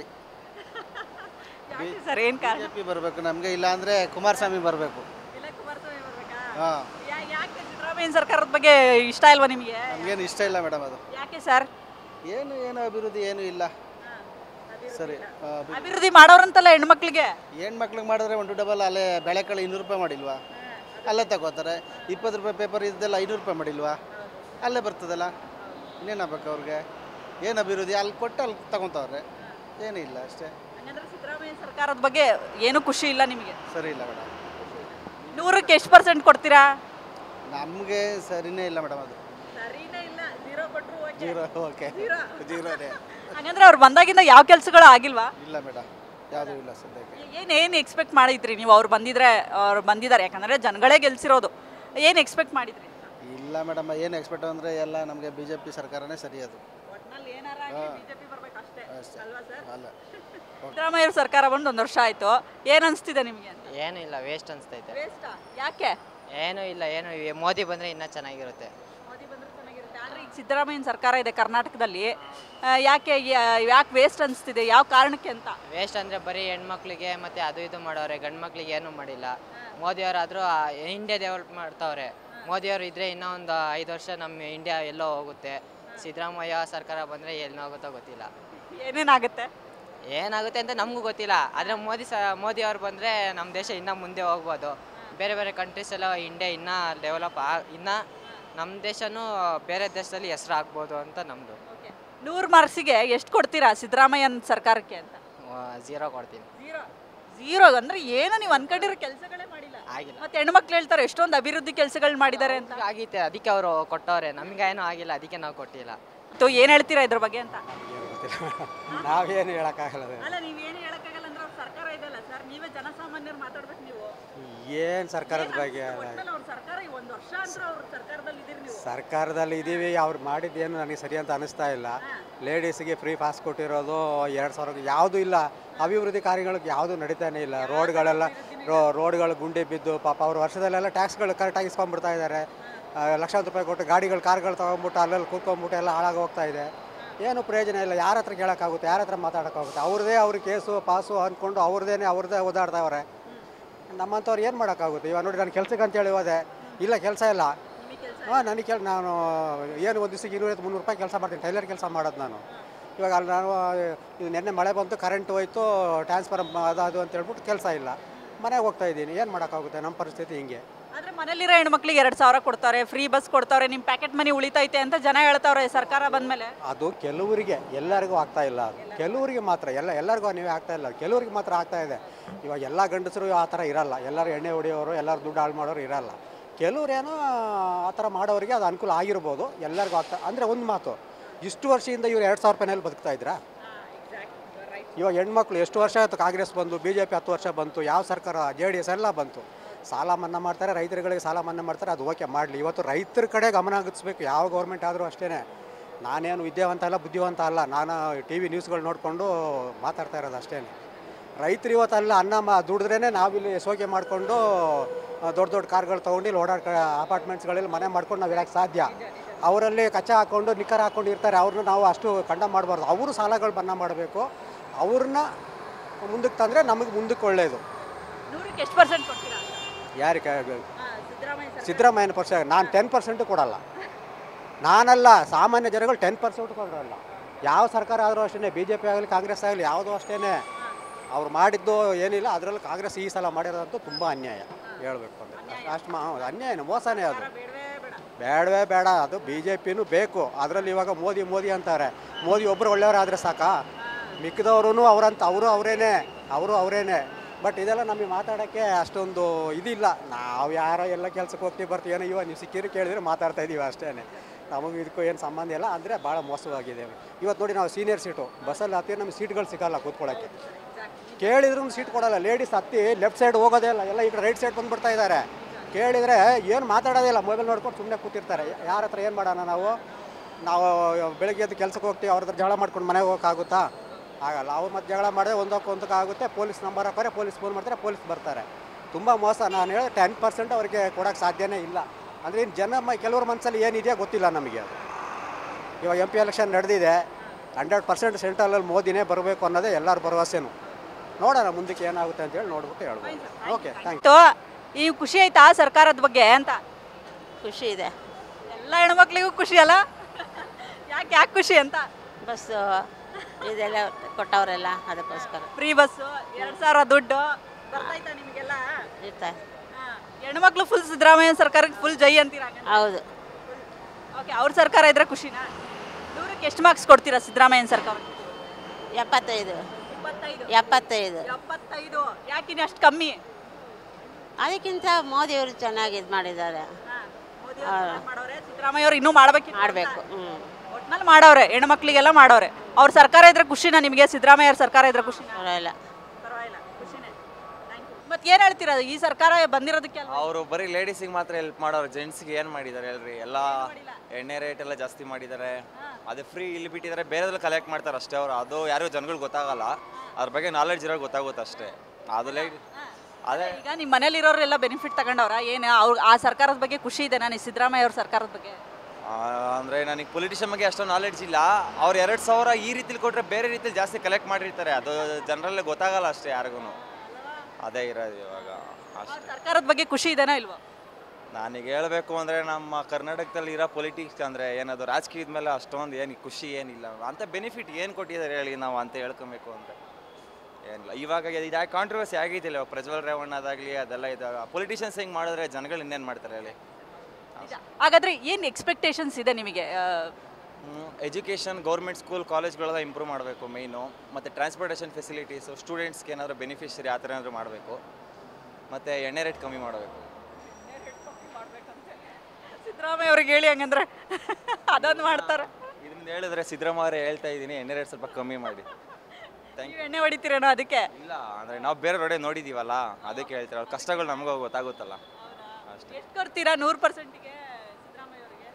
ಸರ್ ಏನು ಬಿ ಕಾರಣ ಜೆ ಪಿ ಬರಬೇಕು ನಮಗೆ ಇಲ್ಲ ಅಂದರೆ ಕುಮಾರಸ್ವಾಮಿ ಬರಬೇಕು ಹಾಂ ಯಾಕೆ ಸಿದ್ದರಾಮಯ್ಯ ಸರ್ಕಾರದ ಬಗ್ಗೆ ಇಷ್ಟ ಇಲ್ವಾ ನಿಮಗೆ ನಮಗೇನು ಇಷ್ಟ ಇಲ್ಲ ಮೇಡಮ್ ಅದು ಯಾಕೆ ಸರ್ ಏನು ಏನು ಅಭಿವೃದ್ಧಿ ಏನು ಇಲ್ಲ ಸರಿ ಆ, ಬಿ- ಅಭಿವೃದ್ಧಿ ಮಾಡೋರಂತಲ್ಲ ಹೆಣ್ಮಕ್ಳಿಗೆ ಹೆಣ್ಮಕ್ಳಿಗೆ ಮಾಡಿದ್ರೆ ಒಂದು ಡಬಲ್ ಅಲ್ಲೇ ಬೆಳೆಕಾಳು ಇನ್ನೂರು ರೂಪಾಯಿ ಮಾಡಿಲ್ವಾ ಅಲ್ಲೇ ತಗೋತಾರೆ ಇಪ್ಪತ್ತು ರೂಪಾಯಿ ಪೇಪರ್ ಇದ್ದೆಲ್ಲ ಐನೂರು ರೂಪಾಯಿ ಮಾಡಿಲ್ವಾ ಅಲ್ಲೇ ಬರ್ತದಲ್ಲ ಇನ್ನೇನಾಗಬೇಕು ಅವ್ರಿಗೆ ಏನು ಅಭಿವೃದ್ಧಿ ಅಲ್ಲಿ ಕೊಟ್ಟು ಅಲ್ಲಿ ತಗೊತವ್ರೆ ಏನೂ ಇಲ್ಲ ಅಷ್ಟೇ ಹಂಗಂದ್ರೆ ಸಿದ್ದರಾಮಯ್ಯ ಸರ್ಕಾರದ ಬಗ್ಗೆ ಏನು ಖುಷಿ ಇಲ್ಲ ನಿಮಗೆ ಸರಿ ಇಲ್ಲ ಮೇಡಮ್ ನೂರಕ್ಕೆ ಎಷ್ಟು ಪರ್ಸೆಂಟ್ ಕೊಡ್ತೀರಾ ನಮಗೆ ಸರಿನೇ ಇಲ್ಲ ಮೇಡಮ್ ಅದು ಜೀರೋ ಓಕೆ ಜೀರೋನೇ ಹಂಗಂದ್ರೆ ಅವ್ರು ಬಂದಾಗಿಂದ ಯಾವ ಕೆಲಸಗಳು ಆಗಿಲ್ವಾ ಇಲ್ಲ ಮೇಡಮ್ ಯಾವುದೂ ಇಲ್ಲ ಸದ್ಯಕ್ಕೆ ಏನು ಏನು ಎಕ್ಸ್ಪೆಕ್ಟ್ ಮಾಡಿದ್ರಿ ನೀವು ಅವ್ರು ಬಂದಿದ್ರೆ ಅವ್ರು ಬಂದಿದ್ದಾರೆ ಯಾಕಂದ್ರೆ ಜನಗಳೇ ಗೆಲ್ಸಿರೋದು ಏನು ಎಕ್ಸ್ಪೆಕ್ಟ್ ಮಾಡಿದ್ರಿ ಇಲ್ಲ ಮೇಡಮ್ ಏನು ಎಕ್ಸ್ಪೆಕ್ಟ್ ಅಂದರೆ ಎಲ್ಲ ನಮಗೆ ಬಿ ಜೆ ಪಿ ಸರ್ಕಾರನೇ ಸರಿ ಅದು ಅಷ್ಟೇ ಅಲ್ಲ ಸಿದ್ದರಾಮಯ್ಯ ಅವ್ರ ಸರ್ಕಾರ ಬಂದು ಒಂದು ವರ್ಷ ಆಯ್ತು ಏನ್ ಅನ್ಸ್ತಿದೆ ನಿಮಗೆ ಏನೂ ಇಲ್ಲ ವೇಸ್ಟ್ ಅನಿಸ್ತೈತೆ ಯಾಕೆ ಏನೂ ಇಲ್ಲ ಏನು ಈ ಮೋದಿ ಬಂದರೆ ಇನ್ನೂ ಚೆನ್ನಾಗಿರುತ್ತೆ ಆದ್ರೆ ಈಗ ಸಿದ್ದರಾಮಯ್ಯನ ಸರ್ಕಾರ ಇದೆ ಕರ್ನಾಟಕದಲ್ಲಿ ಆ, ಯಾಕೆ ಯಾಕೆ ವೇಸ್ಟ್ ಅನಿಸ್ತಿದೆ ಯಾವ ಕಾರಣಕ್ಕೆ ಅಂತ ವೇಸ್ಟ್ ಅಂದರೆ ಬರೀ ಹೆಣ್ಮಕ್ಳಿಗೆ ಮತ್ತು ಅದು ಇದು ಮಾಡೋರೆ ಗಂಡು ಮಕ್ಳಿಗೆ ಏನೂ ಮಾಡಿಲ್ಲ ಮೋದಿಯವರಾದರೂ ಇಂಡಿಯಾ ಡೆವಲಪ್ ಮಾಡ್ತಾವ್ರೆ ಮೋದಿಯವರು ಇದ್ದರೆ ಇನ್ನೂ ಒಂದು ಐದು ವರ್ಷ ನಮ್ಮ ಇಂಡಿಯಾ ಎಲ್ಲೋ ಹೋಗುತ್ತೆ ಸಿದ್ದರಾಮಯ್ಯ ಸರ್ಕಾರ ಬಂದರೆ ಎಲ್ಲಿ ಹೋಗುತ್ತೋ ಗೊತ್ತಿಲ್ಲ ಏನೇನಾಗುತ್ತೆ ಏನಾಗುತ್ತೆ ಅಂತ ನಮಗೂ ಗೊತ್ತಿಲ್ಲ ಆದರೆ ಮೋದಿ ಸ ಮೋದಿ ಅವ್ರು ಬಂದರೆ ನಮ್ಮ ದೇಶ ಇನ್ನೂ ಮುಂದೆ ಹೋಗ್ಬೋದು ಬೇರೆ ಬೇರೆ ಕಂಟ್ರೀಸ್ ಎಲ್ಲ ಇಂಡಿಯಾ ಇನ್ನೂ ಡೆವಲಪ್ ಆ ಇನ್ನೂ ನಮ್ಮ ದೇಶನೂ ಬೇರೆ ದೇಶದಲ್ಲಿ ಹೆಸ್ರು ಆಗ್ಬೋದು ಅಂತ ನಮ್ಮದು ನೂರು ಮಾರ್ಕ್ಸಿಗೆ ಎಷ್ಟು ಕೊಡ್ತೀರಾ ಸಿದ್ದರಾಮಯ್ಯನ ಸರ್ಕಾರಕ್ಕೆ ಅಂತ ಝೀರೋ ಕೊಡ್ತೀನಿ ಝೀರೋ ಅಂದ್ರೆ ಏನು ನೀವು ಅನ್ಕೊಂಡಿರೋ ಕೆಲಸಗಳೇ ಮಾಡಿಲ್ಲ ಆಗಿಲ್ಲ ಮತ್ತೆ ಹೆಣ್ಮಕ್ಳು ಹೇಳ್ತಾರೆ ಎಷ್ಟೊಂದು ಅಭಿವೃದ್ಧಿ ಕೆಲಸಗಳು ಮಾಡಿದ್ದಾರೆ ಅಂತ ಆಗೈತೆ ಅದಕ್ಕೆ ಅವರು ಕೊಟ್ಟವ್ರೆ ನಮ್ಗೆ ಏನೂ ಆಗಿಲ್ಲ ಅದಕ್ಕೆ ನಾವು ಕೊಟ್ಟಿಲ್ಲ ಮತ್ತು ಏನು ಹೇಳ್ತೀರಾ ಇದ್ರ ಬಗ್ಗೆ ಅಂತ ನಾವೇನು ಹೇಳೋಕ್ಕಾಗಲ್ಲ ಅಲ್ಲ ನೀವು ಏನು ಹೇಳಕ್ಕಾಗಲ್ಲ ಅಂದ್ರೆ ಅವ್ರ ಸರ್ಕಾರ ಇದೆಲ್ಲ ಸರ್ ನೀವೇ ಜನಸಾಮಾನ್ಯರು ಮಾತಾಡ್ಬೇಕು ನೀವು ಏನು ಸರ್ಕಾರದ ಬಗ್ಗೆ ಅಲ್ಲ. ಅವ್ರ ಸರ್ಕಾರ ಈ ಒಂದು ವರ್ಷ ಅಂದ್ರೆ ಅವ್ರ ಸರ್ಕಾರದಲ್ಲಿ ಇದೀರಿ ನೀವು ಸರ್ಕಾರದಲ್ಲಿ ಇದ್ದೀವಿ ಅವ್ರು ಮಾಡಿದ್ದೇನು ನನಗೆ ಸರಿ ಅಂತ ಅನಿಸ್ತಾ ಇಲ್ಲ ಲೇಡೀಸ್ಗೆ ಫ್ರೀ ಪಾಸ್ ಕೊಟ್ಟಿರೋದು ಎರಡು ಸಾವಿರ ಯಾವುದೂ ಇಲ್ಲ ಅಭಿವೃದ್ಧಿ ಕಾರ್ಯಗಳಿಗೆ ಯಾವುದೂ ನಡೀತಾನೆ ಇಲ್ಲ ರೋಡ್ಗಳೆಲ್ಲ ರೋ ರೋಡ್ಗಳು ಗುಂಡಿ ಬಿದ್ದು ಪಾಪ ಅವ್ರು ವರ್ಷದಲ್ಲೆಲ್ಲ ಟ್ಯಾಕ್ಸ್ಗಳು ಕರೆಕ್ಟಾಗಿ ಇಸ್ಕೊಂಡ್ಬಿಡ್ತಾ ಇದ್ದಾರೆ ಆ, ಲಕ್ಷಾಂತರ ರೂಪಾಯಿ ಕೊಟ್ಟು ಗಾಡಿಗಳು ಕಾರ್ಗಳು ತೊಗೊಂಬಿಟ್ಟು ಅಲ್ಲಲ್ಲಿ ಕೂತ್ಕೊಂಡ್ಬಿಟ್ಟು ಎಲ್ಲ ಹಾಳಾಗಿ ಹೋಗ್ತಾ ಇದೆ ಏನು ಪ್ರಯೋಜನ ಇಲ್ಲ ಯಾರ ಹತ್ರ ಕೇಳೋಕ್ಕಾಗುತ್ತೆ ಯಾರ ಹತ್ರ ಮಾತಾಡೋಕ್ಕಾಗುತ್ತೆ ಅವ್ರದ್ದೇ ಅವ್ರ ಕೇಸು ಪಾಸು ಅಂದ್ಕೊಂಡು ಅವ್ರದ್ದೇನೆ ಅವ್ರದ್ದೇ ಓದಾಡ್ತಾವ್ರೆ ನಮ್ಮಂಥವ್ರು ಏನು ಮಾಡೋಕ್ಕಾಗುತ್ತೆ ಇವಾಗ ನೋಡಿ ನಾನು ಕೆಲ್ಸಕ್ಕೆ ಅಂತೇಳಿ ಹೋದೆ ಇಲ್ಲ ಕೆಲಸ ಇಲ್ಲ ಹಾಂ ನನಗೆ ಕೆಲ್ ನಾನು ಏನು ಒಂದು ದಿವಸಕ್ಕೆ ಇನ್ನೂರೈವತ್ತು ಮುನ್ನೂರು ರೂಪಾಯಿ ಕೆಲಸ ಮಾಡ್ತೀನಿ ಟೈಲರ್ ಕೆಲಸ ಮಾಡೋದು ನಾನು ಇವಾಗ ಅಲ್ಲಿ ನಾನು ಇದು ನಿನ್ನೆ ಮಳೆ ಬಂತು ಕರೆಂಟ್ ಹೋಯ್ತು ಟ್ರಾನ್ಸ್ಫರ್ ಅದು ಅದು ಅಂತ ಹೇಳ್ಬಿಟ್ಟು ಕೆಲಸ ಇಲ್ಲ ಮನೆಗೆ ಹೋಗ್ತಾ ಇದ್ದೀನಿ ಏನು ಮಾಡೋಕ್ಕಾಗುತ್ತೆ ನಮ್ಮ ಪರಿಸ್ಥಿತಿ ಹಿಂಗೆ ಆದ್ರೆ ಮನೇಲಿರೋ ಹೆಣ್ಮಕ್ಳಿಗೆ ಎರಡು ಸಾವಿರ ಕೊಡ್ತಾರೆ ಫ್ರೀ ಬಸ್ ಕೊಡ್ತಾರೆ ನಿಮ್ಮ ಪ್ಯಾಕೆಟ್ ಮನಿ ಉಳಿತೈತೆ ಅಂತ ಜನ ಹೇಳ್ತಾವ್ರೆ ಸರ್ಕಾರ ಬಂದ್ಮೇಲೆ ಅದು ಕೆಲವರಿಗೆ ಎಲ್ಲರಿಗೂ ಆಗ್ತಾ ಇಲ್ಲ ಅದು ಕೆಲವರಿಗೆ ಮಾತ್ರ ಎಲ್ಲ ಎಲ್ಲರಿಗೂ ನೀವೇ ಆಗ್ತಾ ಇಲ್ಲ ಕೆಲವರಿಗೆ ಮಾತ್ರ ಆಗ್ತಾ ಇದೆ ಇವಾಗ ಎಲ್ಲ ಗಂಡಸರು ಆ ಥರ ಇರಲ್ಲ ಎಲ್ಲರೂ ಎಣ್ಣೆ ಹೊಡೆಯೋರು ಎಲ್ಲರೂ ದುಡ್ಡು ಹಾಳು ಮಾಡೋರು ಇರಲ್ಲ ಕೆಲವ್ರೇನೋ ಆ ಥರ ಮಾಡೋರಿಗೆ ಅದು ಅನುಕೂಲ ಆಗಿರ್ಬೋದು ಎಲ್ಲರಿಗೂ ಆಗ್ತಾ ಅಂದರೆ ಒಂದು ಮಾತು ಇಷ್ಟು ವರ್ಷದಿಂದ ಇವ್ರು ಎರಡು ಸಾವಿರ ರೂಪಾಯಿನಲ್ಲಿ ಬದುಕ್ತಾ ಇದ್ರಾ ಇವಾಗ ಹೆಣ್ಮಕ್ಳು ಎಷ್ಟು ವರ್ಷ ಆಯಿತು ಕಾಂಗ್ರೆಸ್ ಬಂದು ಬಿ ಜೆ ಪಿ ಹತ್ತು ವರ್ಷ ಬಂತು ಯಾವ ಸರ್ಕಾರ ಜೆ ಡಿ ಎಸ್ ಎಲ್ಲ ಬಂತು ಸಾಲ ಮನ್ನಾ ಮಾಡ್ತಾರೆ ರೈತರುಗಳಿಗೆ ಸಾಲ ಮನ್ನಾ ಮಾಡ್ತಾರೆ ಅದು ಓಕೆ ಮಾಡಲಿ ಇವತ್ತು ರೈತರ ಕಡೆ ಗಮನ ಹರಿಸ್ಬೇಕು ಯಾವ ಗೌರ್ಮೆಂಟ್ ಆದರೂ ಅಷ್ಟೇ ನಾನೇನು ವಿದ್ಯಾವಂತ ಅಲ್ಲ ಬುದ್ಧಿವಂತ ಅಲ್ಲ ನಾನು ಟಿ ವಿ ನ್ಯೂಸ್ಗಳು ನೋಡಿಕೊಂಡು ಮಾತಾಡ್ತಾ ಇರೋದು ಅಷ್ಟೇ ರೈತರು ಇವತ್ತಲ್ಲ ಅನ್ನ ಮಾ ದುಡಿದ್ರೇ ನಾವಿಲ್ಲಿ ಸೋಕೆ ಮಾಡಿಕೊಂಡು ದೊಡ್ಡ ದೊಡ್ಡ ಕಾರ್ಗಳು ತೊಗೊಂಡು ಇಲ್ಲಿ ಓಡಾಡ್ಕ ಅಪಾರ್ಟ್ಮೆಂಟ್ಸ್ಗಳಲ್ಲಿ ಮನೆ ಮಾಡ್ಕೊಂಡು ನಾವು ಇರೋಕ್ಕೆ ಸಾಧ್ಯ ಅವರಲ್ಲಿ ಕಚ್ಚಾ ಹಾಕ್ಕೊಂಡು ನಿಕ್ಕರ್ ಹಾಕ್ಕೊಂಡು ಇರ್ತಾರೆ ಅವ್ರನ್ನ ನಾವು ಅಷ್ಟು ಕಂಡ ಮಾಡಬಾರ್ದು ಅವರು ಸಾಲಗಳು ಮನ್ನಾ ಮಾಡಬೇಕು ಅವ್ರನ್ನ ಮುಂದಕ್ಕೆ ತಂದರೆ ನಮಗೆ ಮುಂದಕ್ಕೆ ಒಳ್ಳೆಯದು ನೂರಕ್ಕೆ ಎಷ್ಟು ಪರ್ಸೆಂಟ್ ಕೊಡ್ತೀರಾ ಯಾರಿಗೆ ಸಿದ್ದರಾಮಯ್ಯ ಸಿದ್ದರಾಮಯ್ಯನ ಪಕ್ಷ ನಾನು ಟೆನ್ ಪರ್ಸೆಂಟು ಕೊಡಲ್ಲ ನಾನಲ್ಲ ಸಾಮಾನ್ಯ ಜನಗಳು ಟೆನ್ ಪರ್ಸೆಂಟ್ ಕೊಡಲ್ಲ ಯಾವ ಸರ್ಕಾರ ಆದರೂ ಅಷ್ಟೇ ಬಿ ಜೆ ಪಿ ಆಗಲಿ ಕಾಂಗ್ರೆಸ್ ಆಗಲಿ ಯಾವುದೂ ಅಷ್ಟೇ ಅವ್ರು ಮಾಡಿದ್ದು ಏನಿಲ್ಲ ಅದರಲ್ಲಿ ಕಾಂಗ್ರೆಸ್ ಈ ಸಲ ಮಾಡಿರೋದಂತೂ ತುಂಬ ಅನ್ಯಾಯ ಹೇಳಬೇಕು ಅಂದರೆ ಅಷ್ಟು ಮಾ ಅನ್ಯಾಯನೇ ಮೋಸನೇ ಅದು ಬೇಡವೇ ಬೇಡ ಅದು ಬಿ ಜೆ ಪಿನೂ ಬೇಕು ಅದರಲ್ಲಿ ಇವಾಗ ಮೋದಿ ಮೋದಿ ಅಂತಾರೆ ಮೋದಿ ಒಬ್ಬರು ಒಳ್ಳೆಯವರಾದರೆ ಸಾಕಾ ಮಿಕ್ಕಿದವರು ಅವರಂತ ಅವರು ಅವರೇನೆ ಅವರು ಅವರೇನೆ ಬಟ್ ಇದೆಲ್ಲ ನಮಗೆ ಮಾತಾಡೋಕ್ಕೆ ಅಷ್ಟೊಂದು ಇದಿಲ್ಲ ನಾವು ಯಾರೋ ಎಲ್ಲ ಕೆಲ್ಸಕ್ಕೆ ಹೋಗ್ತೀವಿ ಬರ್ತೀವಿ ಏನೋ ಇವಾಗ ನೀವು ಸಿಕ್ಕಿರು ಕೇಳಿದ್ರೆ ಮಾತಾಡ್ತಾ ಇದೀವಿ ಅಷ್ಟೇ ನಮಗೆ ಇದಕ್ಕೂ ಏನು ಸಂಬಂಧ ಇಲ್ಲ ಅಂದರೆ ಭಾಳ ಮೋಸವಾಗಿದೆ ಇವತ್ತು ನೋಡಿ ನಾವು ಸೀನಿಯರ್ ಸೀಟು ಬಸ್ಸಲ್ಲಿ ಹತ್ತಿ ನಮಗೆ ಸೀಟ್ಗಳು ಸಿಗಲ್ಲ ಕೂತ್ಕೊಳ್ಳೋಕ್ಕೆ ಕೇಳಿದ್ರು ಸೀಟ್ ಕೊಡಲ್ಲ ಲೇಡೀಸ್ ಹತ್ತಿ ಲೆಫ್ಟ್ ಸೈಡ್ ಹೋಗೋದೇ ಇಲ್ಲ ಎಲ್ಲ ಈ ಕಡೆ ರೈಟ್ ಸೈಡ್ ಬಂದ್ಬಿಡ್ತಾ ಇದ್ದಾರೆ ಕೇಳಿದರೆ ಏನು ಮಾತಾಡೋದಿಲ್ಲ ಮೊಬೈಲ್ ನೋಡ್ಕೊಂಡು ಸುಮ್ಮನೆ ಕೂತಿರ್ತಾರೆ ಯಾರ ಹತ್ರ ಏನು ಮಾಡೋಣ ನಾವು ನಾವು ಬೆಳಗ್ಗೆ ಎದ್ದು ಕೆಲ್ಸಕ್ಕೆ ಹೋಗ್ತೀವಿ ಅವ್ರ ಹತ್ರ ಜಗಳ ಮಾಡ್ಕೊಂಡು ಮನೆಗೆ ಹೋಗೋಕ್ಕಾಗುತ್ತಾ ಆಗಲ್ಲ ಅವ್ರು ಮತ್ತೆ ಜಗಳ ಮಾಡಿದ್ರೆ ಒಂದಕ್ಕೆ ಒಂದಕ್ಕೆ ಆಗುತ್ತೆ ಪೊಲೀಸ್ ನಂಬರ್ ಹಾಕೋರೆ ಪೊಲೀಸ್ ಫೋನ್ ಮಾಡ್ತಾರೆ ಪೊಲೀಸ್ ಬರ್ತಾರೆ ತುಂಬ ಮೋಸ ನಾನು ಹೇಳಿ ಟೆನ್ ಪರ್ಸೆಂಟ್ ಅವ್ರಿಗೆ ಕೊಡೋಕ್ಕೆ ಸಾಧ್ಯನೇ ಇಲ್ಲ ಅಂದರೆ ಇನ್ನು ಜನ ಮ- ಕೆಲವ್ರ ಮನಸ್ಸಲ್ಲಿ ಏನಿದೆಯೋ ಗೊತ್ತಿಲ್ಲ ನಮಗೆ ಅದು ಇವಾಗ ಎಂ ಪಿ ಎಲೆಕ್ಷನ್ ನಡೆದಿದೆ ಹಂಡ್ರೆಡ್ ಪರ್ಸೆಂಟ್ ಸೆಂಟ್ರಲಲ್ಲಿ ಮೋದಿನೇ ಬರಬೇಕು ಅನ್ನೋದೇ ಎಲ್ಲರ ಭರವಸೆನೂ ನೋಡೋಣ ಮುಂದಕ್ಕೆ ಏನಾಗುತ್ತೆ ಅಂತೇಳಿ ನೋಡ್ಬಿಟ್ಟು ಹೇಳ್ಬೋದು ಓಕೆ ಥ್ಯಾಂಕ್ ಯು ಈ ಖುಷಿ ಆಯ್ತಾ ಸರ್ಕಾರದ ಬಗ್ಗೆ ಅಂತ ಖುಷಿ ಇದೆ ಎಲ್ಲ ಹೆಣ್ಮಕ್ಳಿಗೂ ಖುಷಿ ಅಲ್ಲ ಯಾಕೆ ಯಾಕೆ ಖುಷಿ ಅಂತ ಬಸ್ಸು ಇದೆಲ್ಲ ಕೊಟ್ಟವರೆಲ್ಲ ಅದಕ್ಕೋಸ್ಕರ ಫ್ರೀ ಬಸ್ಸು ಎರಡು ಸಾವಿರ ದುಡ್ಡು ಬರ್ತಾಯ್ತಾ ನಿಮಗೆಲ್ಲ ಇರ್ತಾರೆ ಹೆಣ್ಮಕ್ಳು ಫುಲ್ ಸಿದ್ದರಾಮಯ್ಯ ಸರ್ಕಾರಕ್ಕೆ ಫುಲ್ ಜೈ ಅಂತೀರಾ ಹೌದು ಓಕೆ ಅವ್ರ ಸರ್ಕಾರ ಇದ್ರೆ ಖುಷಿನಾ ನೂರಕ್ಕೆ ಎಷ್ಟು ಮಾರ್ಕ್ಸ್ ಕೊಡ್ತೀರಾ ಸಿದ್ದರಾಮಯ್ಯನ ಸರ್ಕಾರ ಎಪ್ಪತ್ತೈದು ಇಪ್ಪತ್ತೈದು ಎಪ್ಪತ್ತೈದು ಎಪ್ಪತ್ತೈದು ಯಾಕಿನ ಅಷ್ಟು ಕಮ್ಮಿ ಅದಕ್ಕಿಂತ ಮೋದಿಯವರು ಚೆನ್ನಾಗಿ ಇದು ಮಾಡಿದ್ದಾರೆ ಸಿದ್ದರಾಮಯ್ಯ ಅವ್ರು ಇನ್ನೂ ಮಾಡ್ಬೇಕು ಮಾಡಬೇಕು ಹ್ಞೂ ಒಟ್ನಲ್ಲಿ ಮಾಡವ್ರೆ ಹೆಣ್ಮಕ್ಳಿಗೆಲ್ಲ ಮಾಡವ್ರೆ ಅವ್ರ ಸರ್ಕಾರ ಇದ್ರೆ ಖುಷಿನಾ ನಿಮಗೆ ಸಿದ್ದರಾಮಯ್ಯ ಅವ್ರ ಸರ್ಕಾರ ಇದ್ರೆ ಖುಷಿನಾ ಪರವಾಗಿಲ್ಲ ಪರವಾಗಿಲ್ಲ ಖುಷಿನೇ ಮತ್ತೆ ಏನು ಹೇಳ್ತೀರಾ ಈ ಸರ್ಕಾರ ಬಂದಿರೋದಕ್ಕೆ ಅಲ್ವಾ ಅವರು ಬರೀ ಲೇಡೀಸಿಗೆ ಮಾತ್ರ ಹೆಲ್ಪ್ ಮಾಡೋರು ಜೆಂಟ್ಸ್ಗೆ ಏನು ಮಾಡಿದ್ದಾರೆ ಹೇಳ್ರಿ ಎಲ್ಲ ಎಣ್ಣೆ ರೇಟ್ ಎಲ್ಲ ಜಾಸ್ತಿ ಮಾಡಿದ್ದಾರೆ ಅದು ಫ್ರೀ ಇಲ್ಲಿ ಬಿಟ್ಟಿದ್ದಾರೆ ಬೇರೆದ್ರಲ್ಲಿ ಕಲೆಕ್ಟ್ ಮಾಡ್ತಾರೆ ಅಷ್ಟೇ ಅವರು ಅದು ಯಾರಿಗೂ ಜನಗಳು ಗೊತ್ತಾಗಲ್ಲ ಅದ್ರ ಬಗ್ಗೆ ನಾಲೆಡ್ಜ್ ಇರೋರು ಗೊತ್ತಾಗುತ್ತೆ ಅಷ್ಟೇ ಅದು ಲೈಕ್ ಅದೇ ಈಗ ನಿಮ್ಮ ಮನೇಲಿರೋರೆಲ್ಲ ಬೆನಿಫಿಟ್ ತಗೊಂಡವ್ರ ಏನು ಅವ್ರು ಆ ಸರ್ಕಾರದ ಬಗ್ಗೆ ಖುಷಿ ಇದೆ ನಾನು ಸಿದ್ದರಾಮಯ್ಯ ಅವ್ರ ಸರ್ಕಾರದ ಬಗ್ಗೆ ಆ, ಅಂದ್ರೆ ನನಗೆ ಪೊಲಿಟಿಷಿಯನ್ ಬಗ್ಗೆ ಅಷ್ಟೊಂದು ನಾಲೆಡ್ಜ್ ಇಲ್ಲ ಅವ್ರು ಎರಡು ಸಾವಿರ ಈ ರೀತಿಲಿ ಕೊಟ್ಟರೆ ಬೇರೆ ರೀತಿಲಿ ಜಾಸ್ತಿ ಕಲೆಕ್ಟ್ ಮಾಡಿರ್ತಾರೆ ಅದು ಜನರಲ್ಲೇ ಗೊತ್ತಾಗಲ್ಲ ಅಷ್ಟೇ ಯಾರಿಗೂ ಅದೇ ಇರೋದು ಇವಾಗ ಅಷ್ಟೇ ಸರ್ಕಾರದ ಬಗ್ಗೆ ಖುಷಿ ಇದೆನಾ ಇಲ್ವಾ ನಾನೀಗ ಹೇಳಬೇಕು ಅಂದರೆ ನಮ್ಮ ಕರ್ನಾಟಕದಲ್ಲಿ ಇರೋ ಪೊಲಿಟಿಕ್ಸ್ ಅಂದರೆ ಏನದು ರಾಜಕೀಯದ ಮೇಲೆ ಅಷ್ಟೊಂದು ಏನು ಖುಷಿ ಏನಿಲ್ಲ ಅಂತ ಬೆನಿಫಿಟ್ ಏನು ಕೊಟ್ಟಿದ್ದಾರೆ ಹೇಳಿ ನಾವು ಅಂತ ಹೇಳ್ಕೊಬೇಕು ಅಂದರೆ ಏನಿಲ್ಲ ಇವಾಗ ಇದು ಕಾಂಟ್ರವರ್ಸಿ ಆಗೈತಿಲ್ಲ ಇವಾಗ ಪ್ರಜ್ವಲ್ ರೇವಣ್ಣದಾಗಲಿ ಅದೆಲ್ಲ ಇದೆ ಪೊಲಿಟಿಷಿಯನ್ಸ್ ಹೆಂಗೆ ಮಾಡಿದ್ರೆ ಜನಗಳು ಇನ್ನೇನು ಮಾಡ್ತಾರೆ ಹೇಳಿ ಹಾಗಾದ್ರೆ ಏನು ಎಕ್ಸ್ಪೆಕ್ಟೇಷನ್ಸ್ ಇದೆ ನಿಮಗೆ ಆ, ಎಜುಕೇಷನ್ ಗೌರ್ಮೆಂಟ್ ಸ್ಕೂಲ್ ಕಾಲೇಜ್ಗಳೆಲ್ಲ ಇಂಪ್ರೂವ್ ಮಾಡಬೇಕು ಮೇಯ್ನು ಮತ್ತು ಟ್ರಾನ್ಸ್ಪೋರ್ಟೇಷನ್ ಫೆಸಿಲಿಟೀಸು ಸ್ಟೂಡೆಂಟ್ಸ್ಗೆ ಏನಾದರೂ ಬೆನಿಫಿಷರಿ ಆ ಥರ ಏನಾದರೂ ಮಾಡಬೇಕು ಮತ್ತು ಎಣ್ಣೆ ರೇಟ್ ಕಮ್ಮಿ ಮಾಡಬೇಕು ಸಿದ್ದರಾಮಯ್ಯ ಅವ್ರಿಗೆ ಹೇಳಿ ಹಂಗಂದ್ರೆ ಅದೊಂದು ಮಾಡ್ತಾರೆ ಇದನ್ನ ಹೇಳಿದ್ರೆ ಸಿದ್ದರಾಮಯ್ಯ ಹೇಳ್ತಾ ಇದ್ದೀನಿ ಎಣ್ಣೆ ರೇಟ್ ಸ್ವಲ್ಪ ಕಮ್ಮಿ ಮಾಡಿ ಥ್ಯಾಂಕ್ ನೀವು ಎಣ್ಣೆ ಹೊಡಿತೀರೇನೋ ಅದಕ್ಕೆ ಇಲ್ಲ ಅಂದರೆ ನಾವು ಬೇರೆ ರೋಡೆ ನೋಡಿದ್ದೀವಲ್ಲ ಅದಕ್ಕೆ ಹೇಳ್ತೀರ ಅವ್ರ ಕಷ್ಟಗಳು ನಮಗೂ ಗೊತ್ತಾಗುತ್ತಲ್ಲ ಅಷ್ಟೇ ಎಷ್ಟು ಕೊಡ್ತೀರಾ ನೂರು ಪರ್ಸೆಂಟಿಗೆ ಸಿದ್ದರಾಮಯ್ಯ ಅವರಿಗೆ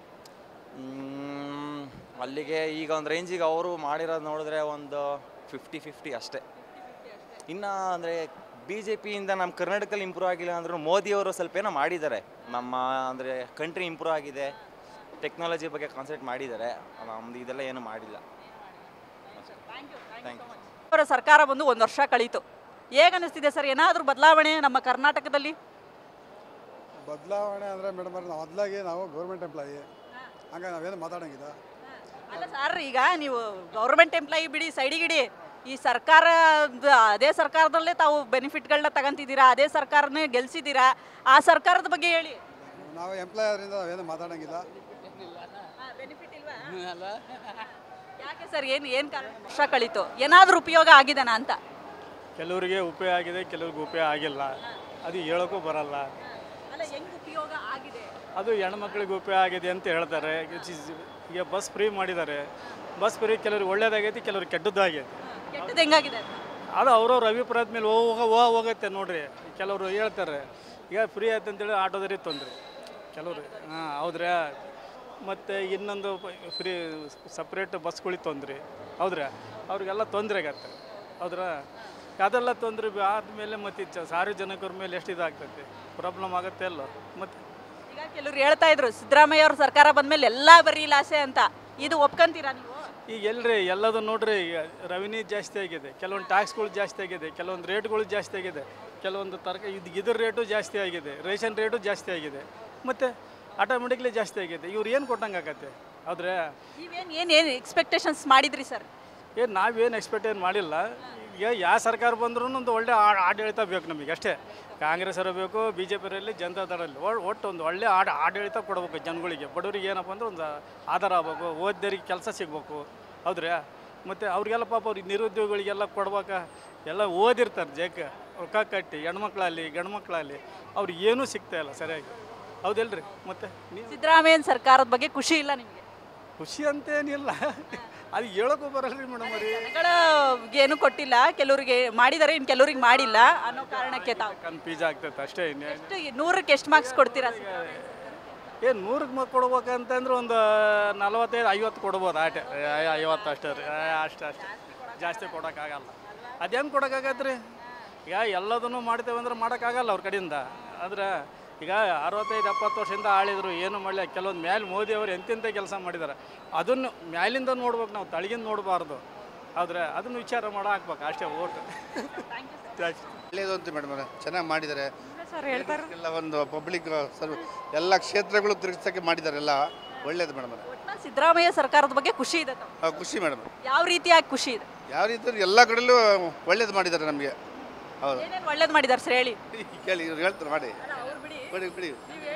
ಮ್ಮ್, ಅಲ್ಲಿಗೆ ಈಗ ಒಂದು ರೇಂಜಿಗೆ ಅವರು ಮಾಡಿರೋದು ನೋಡಿದ್ರೆ ಒಂದು ಫಿಫ್ಟಿ ಫಿಫ್ಟಿ ಅಷ್ಟೇ ಇನ್ನು ಅಂದರೆ ಬಿ ಜೆ ಪಿಯಿಂದ ನಮ್ಮ ಕರ್ನಾಟಕದಲ್ಲಿ ಇಂಪ್ರೂವ್ ಆಗಿಲ್ಲ ಅಂದ್ರೂ ಮೋದಿಯವರು ಸ್ವಲ್ಪ ಏನೋ ಮಾಡಿದ್ದಾರೆ ನಮ್ಮ ಅಂದರೆ ಕಂಟ್ರಿ ಇಂಪ್ರೂವ್ ಆಗಿದೆ ಟೆಕ್ನಾಲಜಿ ಬಗ್ಗೆ ಕಾನ್ಸಂಟ್ರೇಟ್ ಮಾಡಿದ್ದಾರೆ ನಮ್ದು ಇದೆಲ್ಲ ಏನು ಮಾಡಿಲ್ಲ ಥ್ಯಾಂಕ್ ಯು ಅವರ ಸರ್ಕಾರ ಬಂದು ಒಂದು ವರ್ಷ ಕಳೀತು ಹೇಗೆ ಅನಿಸ್ತಿದೆ ಸರ್ ಏನಾದರೂ ಬದಲಾವಣೆ ನಮ್ಮ ಕರ್ನಾಟಕದಲ್ಲಿ ಬದಲಾವಣೆ ಅಂದರೆ ಮೇಡಮ್ ಅವ್ರೆ ನಾವು ಮೊದಲಾಗಿ ನಾವು ಗೌರ್ಮೆಂಟ್ ಎಂಪ್ಲಾಯಿ ಹಂಗಾಗಿ ನಾವೇನು ಮಾತಾಡೋಂಗಿಲ್ಲ ಅಲ್ಲ ಸರ್ ಈಗ ನೀವು ಗೌರ್ಮೆಂಟ್ ಎಂಪ್ಲಾಯಿ ಬಿಡಿ ಸೈಡಿಗಿಡಿ ಈ ಸರ್ಕಾರ ಅದೇ ಸರ್ಕಾರದಲ್ಲೇ ತಾವು ಬೆನಿಫಿಟ್ಗಳನ್ನ ತಗೊಂತಿದ್ದೀರಾ ಅದೇ ಸರ್ಕಾರನೇ ಗೆಲ್ಸಿದ್ದೀರಾ ಆ ಸರ್ಕಾರದ ಬಗ್ಗೆ ಹೇಳಿ ನಾವು ಎಂಪ್ಲಾಯ್ ಆದ್ರಿಂದ ನಾವೇನು ಮಾತಾಡೋಂಗಿಲ್ಲ ಯಾಕೆ ಸರ್ ಏನು ಏನು ಕಾರಣ ವರ್ಷ ಕಳೀತು ಏನಾದರೂ ಉಪಯೋಗ ಆಗಿದೆನಾ ಅಂತ ಕೆಲವರಿಗೆ ಉಪಯೋಗ ಆಗಿದೆ ಕೆಲವ್ರಿಗೆ ಉಪಯೋಗ ಆಗಿಲ್ಲ ಅದು ಹೇಳೋಕ್ಕೂ ಬರಲ್ಲ ಅಲ್ಲ ಹೆಂಗ್ ಉಪಯೋಗ ಆಗಿದೆ ಅದು ಹೆಣ್ಮಕ್ಳಿಗೆ ಉಪಯೋಗ ಆಗಿದೆ ಅಂತ ಹೇಳ್ತಾರೆ ಈಗ ಬಸ್ ಫ್ರೀ ಮಾಡಿದ್ದಾರೆ ಬಸ್ ಫ್ರೀ ಕೆಲವ್ರಿಗೆ ಒಳ್ಳೇದಾಗೈತಿ ಕೆಲವ್ರಿಗೆ ಕೆಟ್ಟದ್ದು ಆಗೈತಿ ಕೆಟ್ಟದ್ದು ಹೆಂಗಾಗಿದೆ ಅದು ಅವ್ರವ್ರ ಅಭಿಪ್ರಾಯದ ಮೇಲೆ ಹೋಗ ಹೋಗ ಹೋಗುತ್ತೆ ನೋಡ್ರಿ ಕೆಲವರು ಹೇಳ್ತಾರೆ ಈಗ ಫ್ರೀ ಆಯ್ತು ಅಂತೇಳಿ ಆಟೋದವ್ರಿಗೆ ತೊಂದರೆ ಕೆಲವರು ಹಾಂ ಹೌದ್ರಾ ಮತ್ತು ಇನ್ನೊಂದು ಫ್ರೀ ಸಪ್ರೇಟ್ ಬಸ್ಗಳಿಗೆ ತೊಂದರೆ ಹೌದ್ರಾ ಅವ್ರಿಗೆಲ್ಲ ತೊಂದರೆ ಆಗತ್ತೆ ಹೌದ್ರಾ ಅದೆಲ್ಲ ತೊಂದರೆ ಆದಮೇಲೆ ಮತ್ತು ಚ ಸಾರ್ವಜನಿಕರ ಮೇಲೆ ಎಷ್ಟು ಇದಾಗ್ತೈತೆ ಪ್ರಾಬ್ಲಮ್ ಆಗುತ್ತೆ ಅಲ್ಲೋ ಮತ್ತು ಈಗ ಕೆಲವ್ರು ಹೇಳ್ತಾ ಇದ್ರು ಸಿದ್ದರಾಮಯ್ಯ ಅವ್ರ ಸರ್ಕಾರ ಬಂದ್ಮೇಲೆ ಎಲ್ಲ ಬರೀ ಲಾಸೆ ಅಂತ ಇದು ಒಪ್ಕೊಂತೀರಾ ನೀವು ಈಗ ಎಲ್ರಿ ಎಲ್ಲದು ನೋಡ್ರಿ ಈಗ ರೆವಿನ್ಯೂ ಜಾಸ್ತಿ ಆಗಿದೆ ಕೆಲವೊಂದು ಟ್ಯಾಕ್ಸ್ಗಳು ಜಾಸ್ತಿ ಆಗಿದೆ ಕೆಲವೊಂದು ರೇಟ್ಗಳು ಜಾಸ್ತಿ ಆಗಿದೆ ಕೆಲವೊಂದು ತರಕಾರಿ ಇದು ಇದ್ರ ರೇಟು ಜಾಸ್ತಿ ಆಗಿದೆ ರೇಷನ್ ರೇಟು ಜಾಸ್ತಿ ಆಗಿದೆ ಮತ್ತು ಆಟೋಮೆಟಿಕ್ಲಿ ಜಾಸ್ತಿ ಆಗಿದೆ ಇವ್ರು ಏನು ಕೊಟ್ಟಂಗೆ ಆಗತ್ತೆ ಹೌದ್ರೆ ನೀವೇನು ಏನು ಏನು ಎಕ್ಸ್ಪೆಕ್ಟೇಷನ್ಸ್ ಮಾಡಿದ್ರಿ ಸರ್ ಏನು ನಾವೇನು ಎಕ್ಸ್ಪೆಕ್ಟ್ ಏನು ಮಾಡಿಲ್ಲ ಈಗ ಯಾವ ಸರ್ಕಾರ ಬಂದ್ರೂ ಒಂದು ಒಳ್ಳೆ ಆ- ಆಡಳಿತ ಬೇಕು ನಮಗೆ ಅಷ್ಟೇ ಕಾಂಗ್ರೆಸ್ ಬೇಕು ಬಿ ಜೆ ಪಿರಲ್ಲಿ ಜನತಾ ದಳಲ್ಲಿ ಒಟ್ಟು ಒಂದು ಒಳ್ಳೆ ಆಡ ಆಡಳಿತ ಕೊಡಬೇಕು ಜನಗಳಿಗೆ ಬಡವರಿಗೆ ಏನಪ್ಪ ಅಂದ್ರೆ ಒಂದು ಆಧಾರ ಆಗ್ಬೇಕು ಓದ್ದರಿಗೆ ಕೆಲಸ ಸಿಗ್ಬೇಕು ಹೌದ್ರಾ ಮತ್ತು ಅವ್ರಿಗೆಲ್ಲ ಪಾಪ ಅವ್ರಿಗೆ ನಿರುದ್ಯೋಗಿಗಳಿಗೆಲ್ಲ ಕೊಡ್ಬೇಕ ಎಲ್ಲ ಓದಿರ್ತಾರೆ ಜಗ ರೊಕ್ಕ ಕಟ್ಟಿ ಹೆಣ್ಮಕ್ಳಲ್ಲಿ ಗಂಡ್ಮಕ್ಳಲ್ಲಿ ಅವ್ರಿಗೆ ಏನೂ ಸಿಗ್ತಾ ಇಲ್ಲ ಸರಿಯಾಗಿ ಹೌದಿಲ್ರಿ ಮತ್ತೆ ನೀವು ಸಿದ್ದರಾಮಯ್ಯನ ಸರ್ಕಾರದ ಬಗ್ಗೆ ಖುಷಿ ಇಲ್ಲ ನಿಮಗೆ ಖುಷಿ ಅಂತೇನಿಲ್ಲ ಅದು ಹೇಳೋಕ್ಕೂ ಬರಲ್ರಿ ಮೇಡಮ್ ಅವ್ರಿ ಜನಗಳೇನು ಕೊಟ್ಟಿಲ್ಲ ಕೆಲವರಿಗೆ ಮಾಡಿದ್ದಾರೆ ಇನ್ನು ಕೆಲವರಿಗೆ ಮಾಡಿಲ್ಲ ಅನ್ನೋ ಕಾರಣಕ್ಕೆ ತಾವು ಕನ್ಫ್ಯೂಸ್ ಆಗ್ತೈತೆ ಅಷ್ಟೇ ಇನ್ನೇನು ಎಷ್ಟು ನೂರಕ್ಕೆ ಎಷ್ಟು ಮಾರ್ಕ್ಸ್ ಕೊಡ್ತೀರಾ ಏನು ನೂರಕ್ಕೆ ಮಕ್ಕಳು ಕೊಡ್ಬೇಕಂತಂದ್ರೆ ಒಂದು ನಲವತ್ತೈದು ಐವತ್ತು ಕೊಡ್ಬೋದು ಆಟೆ ಐವತ್ತು ಅಷ್ಟೇ ರೀ ಅಷ್ಟೇ ಅಷ್ಟೇ ಜಾಸ್ತಿ ಕೊಡೋಕ್ಕಾಗಲ್ಲ ಅದು ಹೆಂಗೆ ಕೊಡೋಕ್ಕಾಗತ್ತೆ ರೀ ಈಗ ಎಲ್ಲದನ್ನು ಮಾಡ್ತೇವೆ ಅಂದ್ರೆ ಮಾಡೋಕ್ಕಾಗಲ್ಲ ಅವ್ರ ಕಡೆಯಿಂದ ಆದ್ರೆ ಈಗ ಅರವತ್ತೈದು ಎಪ್ಪತ್ತು ವರ್ಷದಿಂದ ಆಳಿದ್ರು ಏನು ಮಾಡಲಿ ಕೆಲವೊಂದು ಮೇಲೆ ಮೋದಿ ಅವರು ಎಂತೆಂಥ ಕೆಲಸ ಮಾಡಿದ್ದಾರೆ ಅದನ್ನು ಮ್ಯಾಲಿಂದ ನೋಡ್ಬೇಕು ನಾವು ತಳಗಿಂದ ನೋಡಬಾರ್ದು ಆದರೆ ಅದನ್ನು ವಿಚಾರ ಮಾಡೋ ಹಾಕ್ಬೇಕು ಅಷ್ಟೇ ಓಟ್ ಒಳ್ಳೆಯದು ಅಂತ ಮೇಡಮ್ ಅವರೇ ಚೆನ್ನಾಗಿ ಮಾಡಿದ್ದಾರೆ ಸರ್ ಹೇಳ್ತಾರೆ ಎಲ್ಲ ಒಂದು ಪಬ್ಲಿಕ್ ಸರ್ವ್ ಎಲ್ಲ ಕ್ಷೇತ್ರಗಳು ತಿರುಗಿಸೋಕ್ಕೆ ಮಾಡಿದ್ದಾರೆ ಎಲ್ಲ ಒಳ್ಳೇದು ಮೇಡಮ್ ಅವರೇ ಒಟ್ನಲ್ಲಿ ಸಿದ್ದರಾಮಯ್ಯ ಸರ್ಕಾರದ ಬಗ್ಗೆ ಖುಷಿ ಇದೆ ತಾವು ಆ, ಖುಷಿ ಮೇಡಮ್ ಯಾವ ರೀತಿಯಾಗಿ ಖುಷಿ ಇದೆ ಯಾವ ರೀತಿ ಎಲ್ಲ ಕಡೆಯಲ್ಲೂ ಒಳ್ಳೇದು ಮಾಡಿದ್ದಾರೆ ನಮಗೆ ಹೌದು ಏನೇನು ಒಳ್ಳೇದು ಮಾಡಿದ್ದಾರೆ ಸರ್ ಹೇಳಿ ಕೇಳಿ ಇವ್ರು ಹೇಳ್ತಾರೆ ಮಾಡಿ ಬಿಡಿ ಬಿಡಿ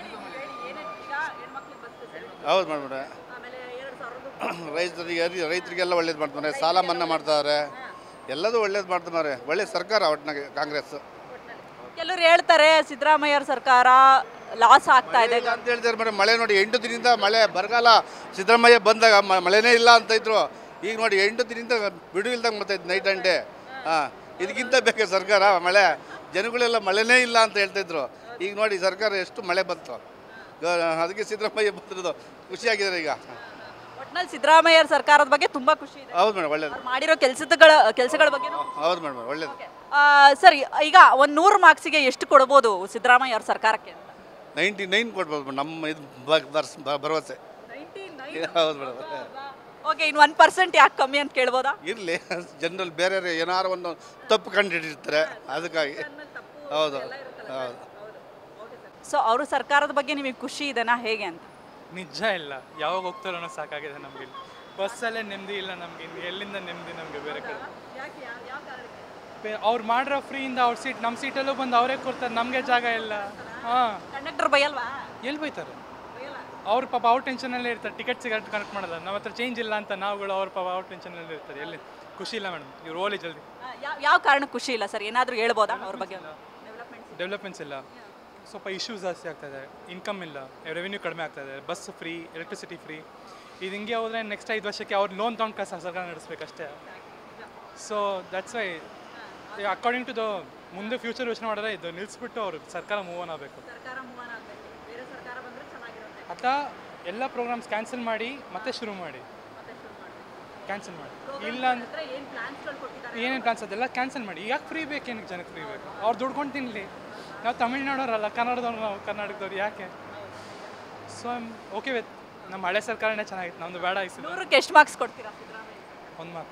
ಹೌದು ಮೇಡಮ್ ಅವರೇ ರೈತರಿಗೆ ಅರಿ- ರೈತರಿಗೆಲ್ಲ ಒಳ್ಳೇದು ಮಾಡ್ತಾರೆ ಸಾಲ ಮನ್ನಾ ಮಾಡ್ತಾರೆ ಎಲ್ಲದೂ ಒಳ್ಳೇದು ಮಾಡ್ತಾರೆ ಒಳ್ಳೆ ಸರ್ಕಾರ ಒಟ್ಟಿನಾಗೆ ಕಾಂಗ್ರೆಸ್ ಕೆಲವರು ಹೇಳ್ತಾರೆ ಸಿದ್ದರಾಮಯ್ಯ ಅವ್ರ ಸರ್ಕಾರ ಲಾಸ್ ಆಗ್ತಾ ಇದೆ ಅಂತ ಹೇಳ್ತಾರೆ ಮೇಡಮ್ ಮಳೆ ನೋಡಿ ಎಂಟು ದಿನದಿಂದ ಮಳೆ ಬರಗಾಲ ಸಿದ್ದರಾಮಯ್ಯ ಬಂದಾಗ ಮ- ಮಳೆನೇ ಇಲ್ಲ ಅಂತ ಇದ್ರು ಈಗ ನೋಡಿ ಎಂಟು ದಿನದಿಂದ ಬಿಡು ಇಲ್ದಂಗೆ ಬರ್ತಾಯಿತ್ತು ನೈಟ್ ಆ್ಯಂಡ್ ಡೇ ಹಾಂ ಇದಕ್ಕಿಂತ ಬೇಕೆ ಸರ್ಕಾರ ಮಳೆ ಜನಗಳೆಲ್ಲ ಮಳೆನೇ ಇಲ್ಲ ಅಂತ ಹೇಳ್ತಾಯಿದ್ರು ಈಗ ನೋಡಿ ಸರ್ಕಾರ ಎಷ್ಟು ಮಳೆ ಬಂತು ಗ- ಅದಕ್ಕೆ ಸಿದ್ದರಾಮಯ್ಯ ಬಂದಿರೋದು ಖುಷಿಯಾಗಿದ್ದಾರೆ ಈಗ ಒಟ್ನಲ್ಲಿ ಸಿದ್ದರಾಮಯ್ಯ ಅವ್ರ ಸರ್ಕಾರದ ಬಗ್ಗೆ ತುಂಬಾ ಖುಷಿ ಇದೆ ಹೌದು ಮೇಡಮ್ ಒಳ್ಳೇದು ಅವ್ರು ಮಾಡಿರೋ ಕೆಲಸಗಳ ಕೆಲಸಗಳ ಬಗ್ಗೆ ಹೌದು ಮೇಡಮ್ ಒಳ್ಳೇದು ಸರಿ ಈಗ ಒಂದ್ ನೂರು ಮಾರ್ಕ್ಸಿಗೆ ಎಷ್ಟು ಕೊಡ್ಬೋದು ಸಿದ್ದರಾಮಯ್ಯ ಅವ್ರ ಸರ್ಕಾರಕ್ಕೆ ಅಂತ ನೈಂಟಿ ನೈನ್ ಕೊಡ್ಬೋದು madam. ನಮ್ಮ ಇದು ಬ- ಬರ್ಸ್- ಬ- ಭರವಸೆ ಹೌದು ಮೇಡಮ್ ಓಕೆ ಇನ್ನು ಒನ್ ಪರ್ಸೆಂಟ್ ಯಾಕೆ ಕಮ್ಮಿ ಅಂತ ಕೇಳ್ಬೋದಾ ಇರಲಿ ಜನರಲ್ಲಿ ಬೇರೆ ಏನಾರು ಒಂದು ತಪ್ಪು ಕಂಡುಹಿಡಿರ್ತಾರೆ ಅದಕ್ಕಾಗಿ ಹೌದು ಹೌದು ಸೊ ಅವ್ರ ಸರ್ಕಾರದ ಬಗ್ಗೆ ನಿಮಗೆ ಖುಷಿ ಇದೆನಾ ಹೇಗೆ ಅಂತ ನಿಜ ಇಲ್ಲ ಯಾವಾಗ ಹೋಗ್ತಾರೋ ಅನ್ನೋ ಸಾಕಾಗಿದೆ ನಮಗೆ ಬಸ್ಸಲ್ಲೇ ನೆಮ್ಮದಿ ಇಲ್ಲ ನಮಗೆ ಇನ್ನು ಎಲ್ಲಿಂದ ನೆಮ್ಮದಿ ನಮಗೆ ಬೇರೆ ಕಡೆ ಅವ್ರು ಮಾಡಿರೋ ಫ್ರೀಯಿಂದ ಅವ್ರ ಸೀಟ್ ನಮ್ಮ ಸೀಟಲ್ಲೂ ಬಂದು ಅವರೇ ಕೊಡ್ತಾರೆ ನಮಗೆ ಜಾಗ ಇಲ್ಲ ಹಾಂ ಕಂಡಕ್ಟರ್ ಬೈಯಲ್ವಾ ಎಲ್ಲಿ ಬೈತಾರೆ ಅವ್ರ ಪಾಪ ಅವ್ರ ಟೆನ್ಷನಲ್ಲೇ ಇರ್ತಾರೆ ಟಿಕೆಟ್ ಸಿಗಟ್ಟು ಕನೆಕ್ಟ್ ಮಾಡೋದು ನಮ್ಮ ಹತ್ರ ಚೇಂಜ್ ಇಲ್ಲ ಅಂತ ನಾವುಗಳು ಅವ್ರ ಪಾಪ ಅವ್ರ ಟೆನ್ಷನಲ್ಲಿ ಇರ್ತಾರೆ ಎಲ್ಲಿ ಖುಷಿ ಇಲ್ಲ ಮೇಡಮ್ ಇವ್ರು ಓಲಿ ಜಲ್ದಿ ಯಾವ ಕಾರಣ ಖುಷಿ ಇಲ್ಲ ಸರ್ ಏನಾದರೂ ಹೇಳ್ಬೋದಾ ಅವ್ರ ಬಗ್ಗೆ ಡೆವಲಪ್ಮೆಂಟ್ಸ್ ಇಲ್ಲ ಸ್ವಲ್ಪ ಇಶ್ಯೂಸ್ ಜಾಸ್ತಿ ಆಗ್ತಾಯಿದೆ ಇನ್ಕಮ್ ಇಲ್ಲ ರೆವೆನ್ಯೂ ಕಡಿಮೆ ಆಗ್ತಾಯಿದೆ ಬಸ್ ಫ್ರೀ ಎಲೆಕ್ಟ್ರಿಸಿಟಿ ಫ್ರೀ ಇದು ಹಿಂಗೆ ಹೋದರೆ ನೆಕ್ಸ್ಟ್ ಐದು ವರ್ಷಕ್ಕೆ ಅವ್ರು ಲೋನ್ ತೊಗೊಂಡು ಕಸ ಸರ್ಕಾರ ನಡೆಸ್ಬೇಕಷ್ಟೇ so that's why according to the ಮುಂದೆ ಫ್ಯೂಚರ್ ಯೋಚನೆ ಮಾಡಿದ್ರೆ ಇದು ನಿಲ್ಲಿಸ್ಬಿಟ್ಟು ಅವರು ಸರ್ಕಾರ ಮೂವ್ ಆನ್ ಆಗಬೇಕು ಅಥವಾ ಎಲ್ಲ ಪ್ರೋಗ್ರಾಮ್ಸ್ ಕ್ಯಾನ್ಸಲ್ ಮಾಡಿ ಮತ್ತೆ ಶುರು ಮಾಡಿ ಕ್ಯಾನ್ಸಲ್ ಮಾಡಿ ಇಲ್ಲ ಅಂದ್ರೆ ಏನೇನು ಪ್ಲಾನ್ಸ್ ಅದೆಲ್ಲ ಕ್ಯಾನ್ಸಲ್ ಮಾಡಿ ಯಾಕೆ ಫ್ರೀ ಬೇಕು ಏನಕ್ಕೆ ಜನಕ್ಕೆ ಫ್ರೀ ಬೇಕು ಅವ್ರು ದುಡ್ಕೊಂಡು ತಿನ್ನಲಿ ನಾವು ತಮಿಳ್ನಾಡೋರಲ್ಲ ಕನ್ನಡದವ್ರು ನಾವು ಕರ್ನಾಟಕದವ್ರು ಯಾಕೆ ಸೊ ಐಮ್ ಓಕೆ ವಿತ್ ನಮ್ಮ ಹಳೆ ಸರ್ಕಾರನೇ ಚೆನ್ನಾಗಿತ್ತು ನಮ್ಮದು ಬೇಡ ಈ ನೂರಕ್ಕೆ ಎಷ್ಟು ಮಾರ್ಕ್ಸ್ ಕೊಡ್ತೀರಾ ಒಂದು ಮಾರ್ಕ್